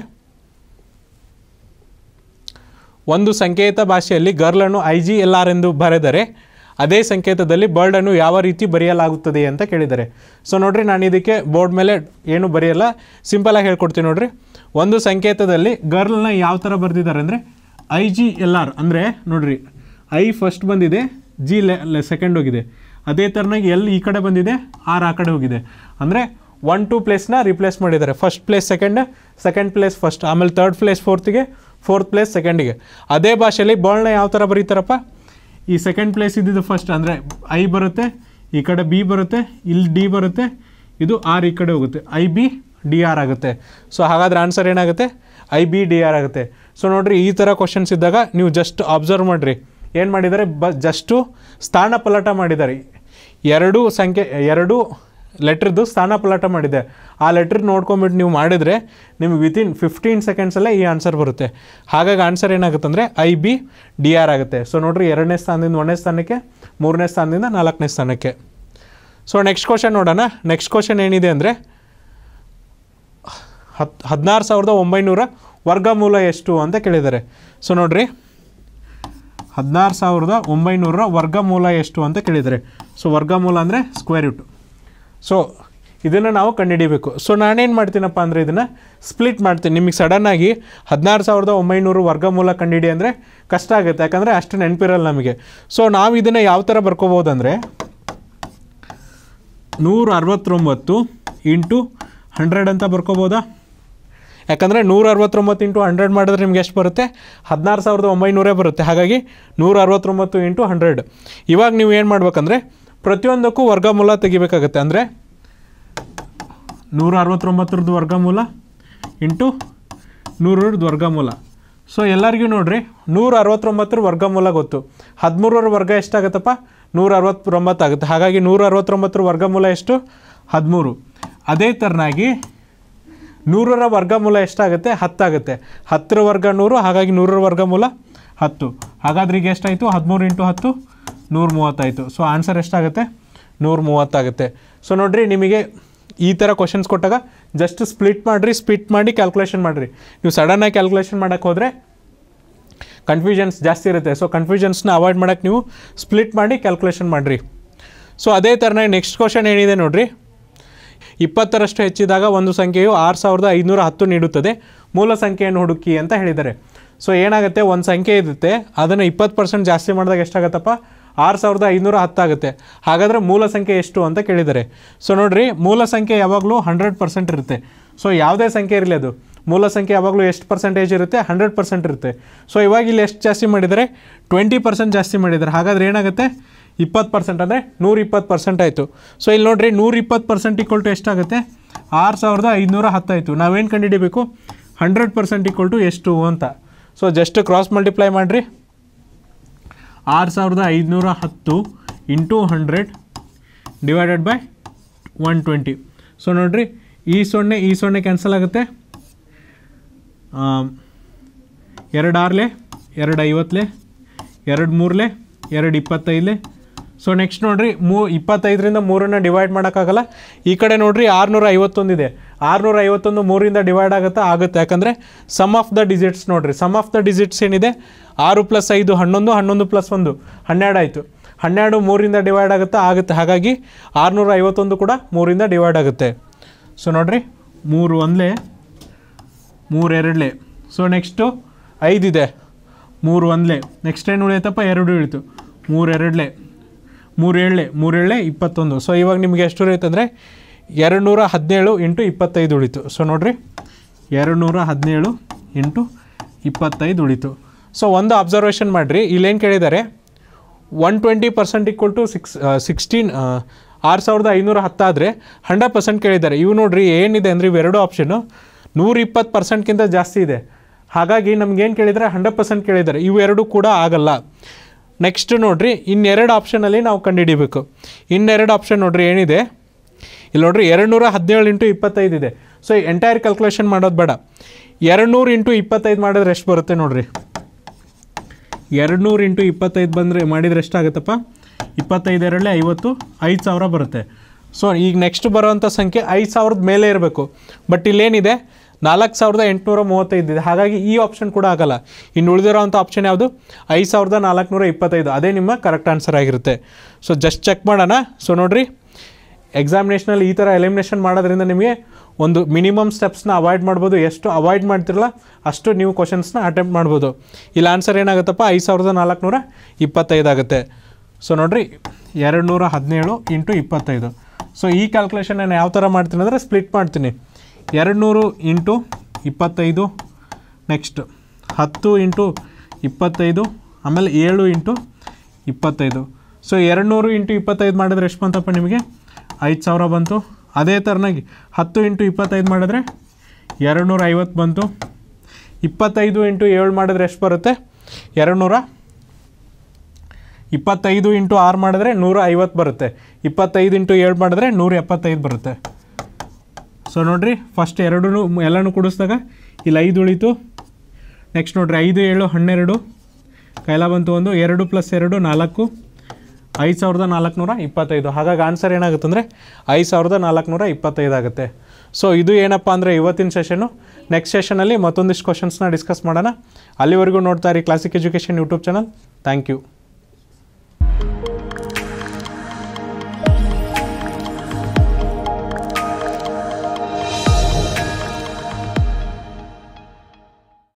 ಒಂದು ಸಂಕೇತ ಭಾಷೆಯಲ್ಲಿ ಗರ್ಲನ್ನು ಐ ಜಿ ಎಲ್ ಆರ್ ಎಂದು ಬರೆದರೆ ಅದೇ ಸಂಕೇತದಲ್ಲಿ ಬರ್ಡನ್ನು ಯಾವ ರೀತಿ ಬರೆಯಲಾಗುತ್ತದೆ ಅಂತ ಕೇಳಿದ್ದಾರೆ ಸೊ ನೋಡ್ರಿ ನಾನು ಇದಕ್ಕೆ ಬೋರ್ಡ್ ಮೇಲೆ ಏನು ಬರೆಯಲ್ಲ ಸಿಂಪಲಾಗಿ ಹೇಳ್ಕೊಡ್ತೀನಿ ನೋಡ್ರಿ ಒಂದು ಸಂಕೇತದಲ್ಲಿ ಗರ್ಲ್ನ ಯಾವ ಥರ ಬರೆದಿದ್ದಾರೆ ಅಂದರೆ ಐ ಜಿ ಎಲ್ ಆರ್ ಅಂದರೆ ನೋಡ್ರಿ ಐ ಫಸ್ಟ್ ಬಂದಿದೆ ಜಿ ಲೆ ಸೆಕೆಂಡ್ ಹೋಗಿದೆ ಅದೇ ಥರನಾಗಿ ಎಲ್ ಈ ಕಡೆ ಬಂದಿದೆ ಆರ್ ಆ ಕಡೆ ಹೋಗಿದೆ ಅಂದರೆ ಒನ್ ಟು ಪ್ಲೇಸ್ನ ರಿಪ್ಲೇಸ್ ಮಾಡಿದ್ದಾರೆ first place second second place first ಆಮೇಲೆ ತರ್ಡ್ ಪ್ಲೇಸ್ ಫೋರ್ತಿಗೆ ಫೋರ್ತ್ ಪ್ಲೇಸ್ ಸೆಕೆಂಡಿಗೆ ಅದೇ ಭಾಷೆಯಲ್ಲಿ ಬಾಲ್ನ ಯಾವ ಥರ ಬರೀತಾರಪ್ಪ ಈ ಸೆಕೆಂಡ್ ಪ್ಲೇಸ್ ಇದ್ದಿದ್ದು ಫಸ್ಟ್ ಅಂದರೆ ಐ ಬರುತ್ತೆ ಈ ಕಡೆ ಬಿ ಬರುತ್ತೆ ಇಲ್ಲಿ ಡಿ ಬರುತ್ತೆ ಇದು ಆರ್ ಈ ಕಡೆ ಹೋಗುತ್ತೆ ಐ ಬಿ ಡಿ ಆರ್ ಆಗುತ್ತೆ ಸೊ ಹಾಗಾದ್ರೆ ಆನ್ಸರ್ ಏನಾಗುತ್ತೆ ಐ ಬಿ ಡಿ ಆರ್ ಆಗುತ್ತೆ ಸೊ ನೋಡಿರಿ ಈ ಥರ ಕ್ವಶನ್ಸ್ ಇದ್ದಾಗ ನೀವು ಜಸ್ಟ್ ಅಬ್ಸರ್ವ್ ಮಾಡಿರಿ ಏನು ಮಾಡಿದ್ದಾರೆ ಬ ಜಸ್ಟು ಸ್ಥಾನ ಪಲಟ ಮಾಡಿದ್ದಾರೆ ಎರಡು ಸಂಖ್ಯೆ ಎರಡು ಲೆಟ್ರದ್ದು ಸ್ಥಾನ ಪಲಾಟ ಮಾಡಿದೆ ಆ ಲೆಟ್ರ್ ನೋಡ್ಕೊಂಬಿಟ್ಟು ನೀವು ಮಾಡಿದರೆ ನಿಮ್ಗೆ ವಿತಿನ್ ಫಿಫ್ಟೀನ್ ಸೆಕೆಂಡ್ಸಲ್ಲೇ ಈ ಆನ್ಸರ್ ಬರುತ್ತೆ ಹಾಗಾಗಿ ಆನ್ಸರ್ ಏನಾಗುತ್ತೆ ಅಂದರೆ ಐ ಬಿ ಡಿ ಆರ್ ಆಗುತ್ತೆ ಸೊ ನೋಡ್ರಿ ಎರಡನೇ ಸ್ಥಾನದಿಂದ ಒಂದನೇ ಸ್ಥಾನಕ್ಕೆ ಮೂರನೇ ಸ್ಥಾನದಿಂದ ನಾಲ್ಕನೇ ಸ್ಥಾನಕ್ಕೆ ಸೊ ನೆಕ್ಸ್ಟ್ ಕ್ವಶನ್ ನೋಡೋಣ ನೆಕ್ಸ್ಟ್ ಕ್ವಶನ್ ಏನಿದೆ ಅಂದರೆ ಹತ್ ಹದಿನಾರು ಸಾವಿರದ ಒಂಬೈನೂರ ವರ್ಗಮೂಲ ಎಷ್ಟು ಅಂತ ಕೇಳಿದ್ದಾರೆ ಸೊ ನೋಡ್ರಿ ಹದಿನಾರು ಸಾವಿರದ ಒಂಬೈನೂರ ವರ್ಗಮೂಲ ಎಷ್ಟು ಅಂತ ಕೇಳಿದ್ದಾರೆ ಸೊ ವರ್ಗಮೂಲ ಅಂದರೆ ಸ್ಕ್ವೇರ್ ರೂಟ್ ಸೊ ಇದನ್ನು ನಾವು ಕಂಡುಹಿಡಿಬೇಕು ಸೊ ನಾನೇನು ಮಾಡ್ತೀನಪ್ಪ ಅಂದರೆ ಇದನ್ನು ಸ್ಪ್ಲಿಟ್ ಮಾಡ್ತೀನಿ ನಿಮಗೆ ಸಡನ್ನಾಗಿ ಹದಿನಾರು ಸಾವಿರದ ಒಂಬೈನೂರು ವರ್ಗಮೂಲ ಕಂಡುಹಿಡಿ ಅಂದರೆ ಕಷ್ಟ ಆಗುತ್ತೆ ಯಾಕಂದರೆ ಅಷ್ಟು ನೆನಪಿರಲ್ಲ ನಮಗೆ ಸೊ ನಾವು ಇದನ್ನು ಯಾವ ಥರ ಬರ್ಕೋಬೋದಂದರೆ ನೂರ ಅರವತ್ತೊಂಬತ್ತು ಇಂಟು ಹಂಡ್ರೆಡ್ ಅಂತ ಬರ್ಕೋಬೋದಾ ಯಾಕಂದರೆ ನೂರ ಅರವತ್ತೊಂಬತ್ತು ಇಂಟು ಹಂಡ್ರೆಡ್ ಮಾಡಿದ್ರೆ ನಿಮ್ಗೆ ಎಷ್ಟು ಬರುತ್ತೆ ಹದಿನಾರು ಸಾವಿರದ ಒಂಬೈನೂರೇ ಬರುತ್ತೆ ಹಾಗಾಗಿ ನೂರ ಅರವತ್ತೊಂಬತ್ತು ಇಂಟು ಹಂಡ್ರೆಡ್ ಇವಾಗ ನೀವು ಏನು ಮಾಡ್ಬೇಕಂದ್ರೆ ಪ್ರತಿಯೊಂದಕ್ಕೂ ವರ್ಗಮೂಲ ತೆಗಿಬೇಕಾಗತ್ತೆ ಅಂದರೆ ನೂರ ಅರವತ್ತೊಂಬತ್ತರದ್ದು ವರ್ಗಮೂಲ ಇಂಟು ನೂರರದ್ದು ವರ್ಗಮೂಲ ಸೊ ಎಲ್ಲರಿಗೂ ನೋಡ್ರಿ ನೂರ ಅರವತ್ತೊಂಬತ್ತರ ವರ್ಗಮೂಲ ಗೊತ್ತು ಹದಿಮೂರರ ವರ್ಗ ಎಷ್ಟಾಗುತ್ತಪ್ಪ ನೂರ ಅರವತ್ತೊಂಬತ್ತು ಆಗುತ್ತೆ ಹಾಗಾಗಿ ನೂರ ಅರವತ್ತೊಂಬತ್ತರ ವರ್ಗಮೂಲ ಎಷ್ಟು ಹದಿಮೂರು ಅದೇ ಥರನಾಗಿ ನೂರರ ವರ್ಗಮೂಲ ಎಷ್ಟಾಗುತ್ತೆ ಹತ್ತಾಗುತ್ತೆ ಹತ್ತರ ವರ್ಗ ನೂರು ಹಾಗಾಗಿ ನೂರರ ವರ್ಗಮೂಲ ಹತ್ತು ಹಾಗಾದ್ರೆ ಈಗ ಎಷ್ಟಾಯಿತು ಹದಿಮೂರು ಇಂಟು ಹತ್ತು ನೂರ ಮೂವತ್ತಾಯಿತು ಸೊ ಆನ್ಸರ್ ಎಷ್ಟಾಗುತ್ತೆ ನೂರ ಮೂವತ್ತಾಗುತ್ತೆ ಸೊ ನೋಡಿರಿ ನಿಮಗೆ ಈ ಥರ ಕ್ವಶನ್ಸ್ ಕೊಟ್ಟಾಗ ಜಸ್ಟ್ ಸ್ಪ್ಲಿಟ್ ಮಾಡಿರಿ ಸ್ಪ್ಲಿಟ್ ಮಾಡಿ ಕ್ಯಾಲ್ಕುಲೇಷನ್ ಮಾಡಿರಿ ನೀವು ಸಡನ್ನಾಗಿ ಕ್ಯಾಲ್ಕುಲೇಷನ್ ಮಾಡೋಕ್ಕೆ ಹೋದರೆ ಕನ್ಫ್ಯೂಷನ್ಸ್ ಜಾಸ್ತಿ ಇರುತ್ತೆ ಸೊ ಕನ್ಫ್ಯೂಷನ್ಸ್ನ ಅವಾಯ್ಡ್ ಮಾಡೋಕ್ಕೆ ನೀವು ಸ್ಪ್ಲಿಟ್ ಮಾಡಿ ಕ್ಯಾಲ್ಕುಲೇಷನ್ ಮಾಡಿರಿ ಸೊ ಅದೇ ಥರನಾಗಿ ನೆಕ್ಸ್ಟ್ ಕ್ವಶನ್ ಏನಿದೆ ನೋಡಿರಿ ಇಪ್ಪತ್ತರಷ್ಟು ಹೆಚ್ಚಿದಾಗ ಒಂದು ಸಂಖ್ಯೆಯು ಆರು ಸಾವಿರದ ಐನೂರ ಹತ್ತು ನೀಡುತ್ತದೆ ಮೂಲ ಸಂಖ್ಯೆಯನ್ನು ಹುಡುಕಿ ಅಂತ ಹೇಳಿದ್ದಾರೆ ಸೊ ಏನಾಗುತ್ತೆ ಒಂದು ಸಂಖ್ಯೆ ಇರುತ್ತೆ ಅದನ್ನು ಇಪ್ಪತ್ತು ಪರ್ಸೆಂಟ್ ಜಾಸ್ತಿ ಮಾಡಿದಾಗ ಎಷ್ಟಾಗತ್ತಪ್ಪ ಆರು ಸಾವಿರದ ಐನೂರ ಹತ್ತಾಗುತ್ತೆ ಹಾಗಾದರೆ ಮೂಲ ಸಂಖ್ಯೆ ಎಷ್ಟು ಅಂತ ಕೇಳಿದ್ದಾರೆ ಸೊ ನೋಡಿರಿ ಮೂಲ ಸಂಖ್ಯೆ ಯಾವಾಗಲೂ ಹಂಡ್ರೆಡ್ ಪರ್ಸೆಂಟ್ ಇರುತ್ತೆ ಸೊ ಯಾವುದೇ ಸಂಖ್ಯೆ ಇರಲಿ ಅದು ಮೂಲ ಸಂಖ್ಯೆ ಯಾವಾಗಲೂ ಎಷ್ಟು ಪರ್ಸೆಂಟೇಜ್ ಇರುತ್ತೆ ಹಂಡ್ರೆಡ್ ಪರ್ಸೆಂಟ್ ಇರುತ್ತೆ ಸೊ ಇವಾಗ ಇಲ್ಲಿ ಎಷ್ಟು ಜಾಸ್ತಿ ಮಾಡಿದ್ದಾರೆ ಟ್ವೆಂಟಿ ಪರ್ಸೆಂಟ್ ಜಾಸ್ತಿ ಮಾಡಿದ್ದಾರೆ ಹಾಗಾದ್ರೆ ಏನಾಗುತ್ತೆ ಇಪ್ಪತ್ತು ಪರ್ಸೆಂಟ್ ಅಂದರೆ ನೂರ ಇಪ್ಪತ್ತು ಪರ್ಸೆಂಟ್ ಆಯಿತು ಸೊ ಇಲ್ಲಿ ನೋಡಿರಿ ನೂರ ಇಪ್ಪತ್ತು ಪರ್ಸೆಂಟ್ ಈಕ್ವಲ್ ಟು ಎಷ್ಟಾಗುತ್ತೆ ಆರು ಸಾವಿರದ ಐದುನೂರ ಹತ್ತಾಯಿತು ನಾವೇನು ಕಂಡುಹಿಡಿಬೇಕು ಹಂಡ್ರೆಡ್ ಪರ್ಸೆಂಟ್ ಈಕ್ವಲ್ ಟು ಎಷ್ಟು ಅಂತ ಸೊ ಜಸ್ಟ್ ಕ್ರಾಸ್ ಮಲ್ಟಿಪ್ಲೈ ಮಾಡಿರಿ ಆರು ಸಾವಿರದ ಐದುನೂರ ಹತ್ತು into hundred divided by one twenty so ನೋಡಿರಿ ಈ ಸೊನ್ನೆ ಈ ಸೊನ್ನೆ ಕ್ಯಾನ್ಸಲ್ ಆಗುತ್ತೆ ಎರಡು ಆರ್ಲೆ ಎರಡು ಐವತ್ತಲೆ ಎರಡು ಮೂರಲೆ ಎರಡು ಇಪ್ಪತ್ತೈದಲೆ ಸೊ ನೆಕ್ಸ್ಟ್ ನೋಡಿರಿ ಮೂ ಇಪ್ಪತ್ತೈದರಿಂದ ಮೂರನ್ನು ಡಿವೈಡ್ ಮಾಡೋಕ್ಕಾಗಲ್ಲ ಈ ಕಡೆ ನೋಡಿರಿ ಆರುನೂರ ಐವತ್ತೊಂದಿದೆ ಆರುನೂರ ಐವತ್ತೊಂದು ಮೂರಿಂದ ಡಿವೈಡ್ ಆಗುತ್ತಾ ಆಗುತ್ತೆ ಯಾಕಂದರೆ ಸಮ್ ಆಫ್ ದ ಡಿಜಿಟ್ಸ್ ನೋಡಿರಿ ಸಮ್ ಆಫ್ ದ ಡಿಜಿಟ್ಸ್ ಏನಿದೆ ಆರು ಪ್ಲಸ್ ಐದು ಹನ್ನೊಂದು ಹನ್ನೊಂದು ಪ್ಲಸ್ ಒಂದು ಹನ್ನೆರಡು ಆಯಿತು ಹನ್ನೆರಡು ಮೂರಿಂದ ಡಿವೈಡ್ ಆಗುತ್ತಾ ಆಗುತ್ತೆ ಹಾಗಾಗಿ ಆರುನೂರ ಐವತ್ತೊಂದು ಕೂಡ ಮೂರಿಂದ ಡಿವೈಡ್ ಆಗುತ್ತೆ ಸೊ ನೋಡಿರಿ ಮೂರು ಒಂದಲೇ ಮೂರು ಎರಡಲೇ ಸೊ ನೆಕ್ಸ್ಟು ಐದಿದೆ ಮೂರು ಒಂದಲೇ ನೆಕ್ಸ್ಟ್ ಏನು ಉಳಿಯುತ್ತಪ್ಪ ಎರಡು ಉಳಿತು ಮೂರು ಎರಡಲೇ ಮೂರು ಏಳಲೆ ಮೂರು ಏಳಲೆ ಇಪ್ಪತ್ತೊಂದು ಸೊ ಇವಾಗ ನಿಮಗೆ ಎಷ್ಟು ಉಳಿಯುತ್ತಂದರೆ ಎರಡು ನೂರ ಹದಿನೇಳು ಇಂಟು ಇಪ್ಪತ್ತೈದು ಉಳಿತು ಸೊ ನೋಡಿರಿ ಎರಡು ನೂರ ಹದಿನೇಳು ಇಂಟು ಇಪ್ಪತ್ತೈದು ಉಳಿತು ಸೊ ಒಂದು ಅಬ್ಸರ್ವೇಷನ್ ಮಾಡಿರಿ ಇಲ್ಲೇನು ಕೇಳಿದ್ದಾರೆ one twenty percent equal to six sixteen ಆರು ಸಾವಿರದ ಐನೂರ ಹತ್ತಾದರೆ ಹಂಡ್ರೆಡ್ ಪರ್ಸೆಂಟ್ ಕೇಳಿದ್ದಾರೆ ಇವು ನೋಡಿರಿ ಏನಿದೆ ಅಂದರೆ ಇವೆರಡು ಆಪ್ಷನು ನೂರ ಇಪ್ಪತ್ತು ಪರ್ಸೆಂಟ್ಗಿಂತ ಜಾಸ್ತಿ ಇದೆ ಹಾಗಾಗಿ ನಮ್ಗೇನು ಕೇಳಿದರೆ ಹಂಡ್ರೆಡ್ ಪರ್ಸೆಂಟ್ ಕೇಳಿದ್ದಾರೆ ಇವು ಎರಡು ಕೂಡ ಆಗಲ್ಲ ನೆಕ್ಸ್ಟ್ ನೋಡಿರಿ ಇನ್ನೆರಡು ಆಪ್ಷನಲ್ಲಿ ನಾವು ಕಂಡುಹಿಡಿಬೇಕು ಇನ್ನೆರಡು ಆಪ್ಷನ್ ನೋಡಿರಿ ಏನಿದೆ ಇಲ್ಲಿ ನೋಡಿರಿ ಎರಡು ನೂರ ಹದಿನೇಳು ಇಂಟು ಇಪ್ಪತ್ತೈದು ಇದೆ ಸೊ ಎಂಟೈರ್ ಕ್ಯಾಲ್ಕುಲೇಷನ್ ಮಾಡೋದು ಬೇಡ ಎರಡು ನೂರು ಇಂಟು ಇಪ್ಪತ್ತೈದು ಮಾಡಿದ್ರೆ ಎಷ್ಟು ಬರುತ್ತೆ ನೋಡಿರಿ ಎರಡು ನೂರು ಇಂಟು ಇಪ್ಪತ್ತೈದು ಬಂದರೆ ಮಾಡಿದರೆ ಎಷ್ಟಾಗುತ್ತಪ್ಪ ಇಪ್ಪತ್ತೈದು ಎರಡೇ ಐವತ್ತು ಐದು ಸಾವಿರ ಬರುತ್ತೆ ಸೊ ಈಗ ನೆಕ್ಸ್ಟ್ ಬರೋವಂಥ ಸಂಖ್ಯೆ ಐದು ಸಾವಿರದ ಮೇಲೆ ಇರಬೇಕು ಬಟ್ ಇಲ್ಲೇನಿದೆ ನಾಲ್ಕು ಸಾವಿರದ ಎಂಟುನೂರ ಮೂವತ್ತೈದು ಇದೆ ಹಾಗಾಗಿ ಈ ಆಪ್ಷನ್ ಕೂಡ ಆಗಲ್ಲ ಇನ್ನು ಉಳಿದಿರೋವಂಥ ಆಪ್ಷನ್ ಯಾವುದು ಐದು ಸಾವಿರದ ನಾಲ್ಕುನೂರ ಇಪ್ಪತ್ತೈದು ಅದೇ ನಿಮ್ಮ ಕರೆಕ್ಟ್ ಆನ್ಸರ್ ಆಗಿರುತ್ತೆ ಸೊ ಜಸ್ಟ್ ಚೆಕ್ ಮಾಡೋಣ ಸೊ ನೋಡಿರಿ ಎಕ್ಸಾಮಿನೇಷನಲ್ಲಿ ಈ ಥರ ಎಲಿಮಿನೇಷನ್ ಮಾಡೋದ್ರಿಂದ ನಿಮಗೆ ಒಂದು ಮಿನಿಮಮ್ ಸ್ಟೆಪ್ಸ್ನ ಅವಾಯ್ಡ್ ಮಾಡ್ಬೋದು ಎಷ್ಟು ಅವಾಯ್ಡ್ ಮಾಡ್ತಿರಲ್ಲ ಅಷ್ಟು ನೀವು ಕ್ವಶನ್ಸ್ನ ಅಟೆಂಪ್ಟ್ ಮಾಡ್ಬೋದು ಇಲ್ಲಿ ಆನ್ಸರ್ ಏನಾಗುತ್ತಪ್ಪ ಐದು ಸಾವಿರದ ನಾಲ್ಕುನೂರ ಇಪ್ಪತ್ತೈದು ಆಗುತ್ತೆ ಸೊ ನೋಡಿರಿ ಎರಡು ನೂರ ಹದಿನೇಳು ಇಂಟು ಇಪ್ಪತ್ತೈದು ಸೊ ಈ ಕ್ಯಾಲ್ಕುಲೇಷನ್ ನಾನು ಯಾವ ಥರ ಮಾಡ್ತೀನಿ ಅಂದರೆ ಸ್ಪ್ಲಿಟ್ ಮಾಡ್ತೀನಿ ಎರಡು ನೂರು ಇಂಟು ಇಪ್ಪತ್ತೈದು ನೆಕ್ಸ್ಟ್ ಹತ್ತು ಇಂಟು ಇಪ್ಪತ್ತೈದು ಆಮೇಲೆ ಏಳು ಇಂಟು ಇಪ್ಪತ್ತೈದು ಸೊ ಎರಡು ನೂರು ಇಂಟು ಇಪ್ಪತ್ತೈದು ಮಾಡಿದ್ರೆ ಎಷ್ಟು ಬಂತಪ್ಪ ನಿಮಗೆ ಐದು ಸಾವಿರ ಬಂತು ಅದೇ ಥರನಾಗಿ ಹತ್ತು ಇಂಟು ಇಪ್ಪತ್ತೈದು ಮಾಡಿದ್ರೆ ಎರಡು ನೂರ ಐವತ್ತು ಬಂತು ಇಪ್ಪತ್ತೈದು ಇಂಟು ಏಳು ಮಾಡಿದ್ರೆ ಎಷ್ಟು ಬರುತ್ತೆ ಎರಡು ನೂರ ಇಪ್ಪತ್ತೈದು ಇಂಟು ಆರು ಮಾಡಿದ್ರೆ ನೂರ ಐವತ್ತು ಬರುತ್ತೆ ಇಪ್ಪತ್ತೈದು ಇಂಟು ಏಳು ಮಾಡಿದ್ರೆ ನೂರ ಎಪ್ಪತ್ತೈದು ಬರುತ್ತೆ ಸೊ ನೋಡಿರಿ ಫಸ್ಟ್ ಎರಡೂ ಎಲ್ಲನೂ ಕೂಡಿಸಿದಾಗ ಇಲ್ಲಿ ಐದು ಉಳಿತು ನೆಕ್ಸ್ಟ್ ನೋಡಿರಿ ಐದು ಏಳು ಹನ್ನೆರಡು ಕೈಲ ಬಂತು ಒಂದು ಎರಡು ಪ್ಲಸ್ ಎರಡು ನಾಲ್ಕು ಐದು ಸಾವಿರದ ನಾಲ್ಕುನೂರ ಇಪ್ಪತ್ತೈದು ಹಾಗಾಗಿ ಆನ್ಸರ್ ಏನಾಗುತ್ತೆ ಅಂದರೆ ಐದು ಸಾವಿರದ ನಾಲ್ಕುನೂರ ಇಪ್ಪತ್ತೈದು ಆಗುತ್ತೆ ಸೊ ಇದು ಏನಪ್ಪ ಅಂದರೆ ಇವತ್ತಿನ ಸೆಷನ್ನು ನೆಕ್ಸ್ಟ್ ಸೆಷನಲ್ಲಿ ಮತ್ತೊಂದಿಷ್ಟು ಕ್ವಶನ್ಸ್ನ ಡಿಸ್ಕಸ್ ಮಾಡೋಣ ಅಲ್ಲಿವರೆಗೂ ನೋಡ್ತಾ ಇರಿ classic education YouTube channel thank you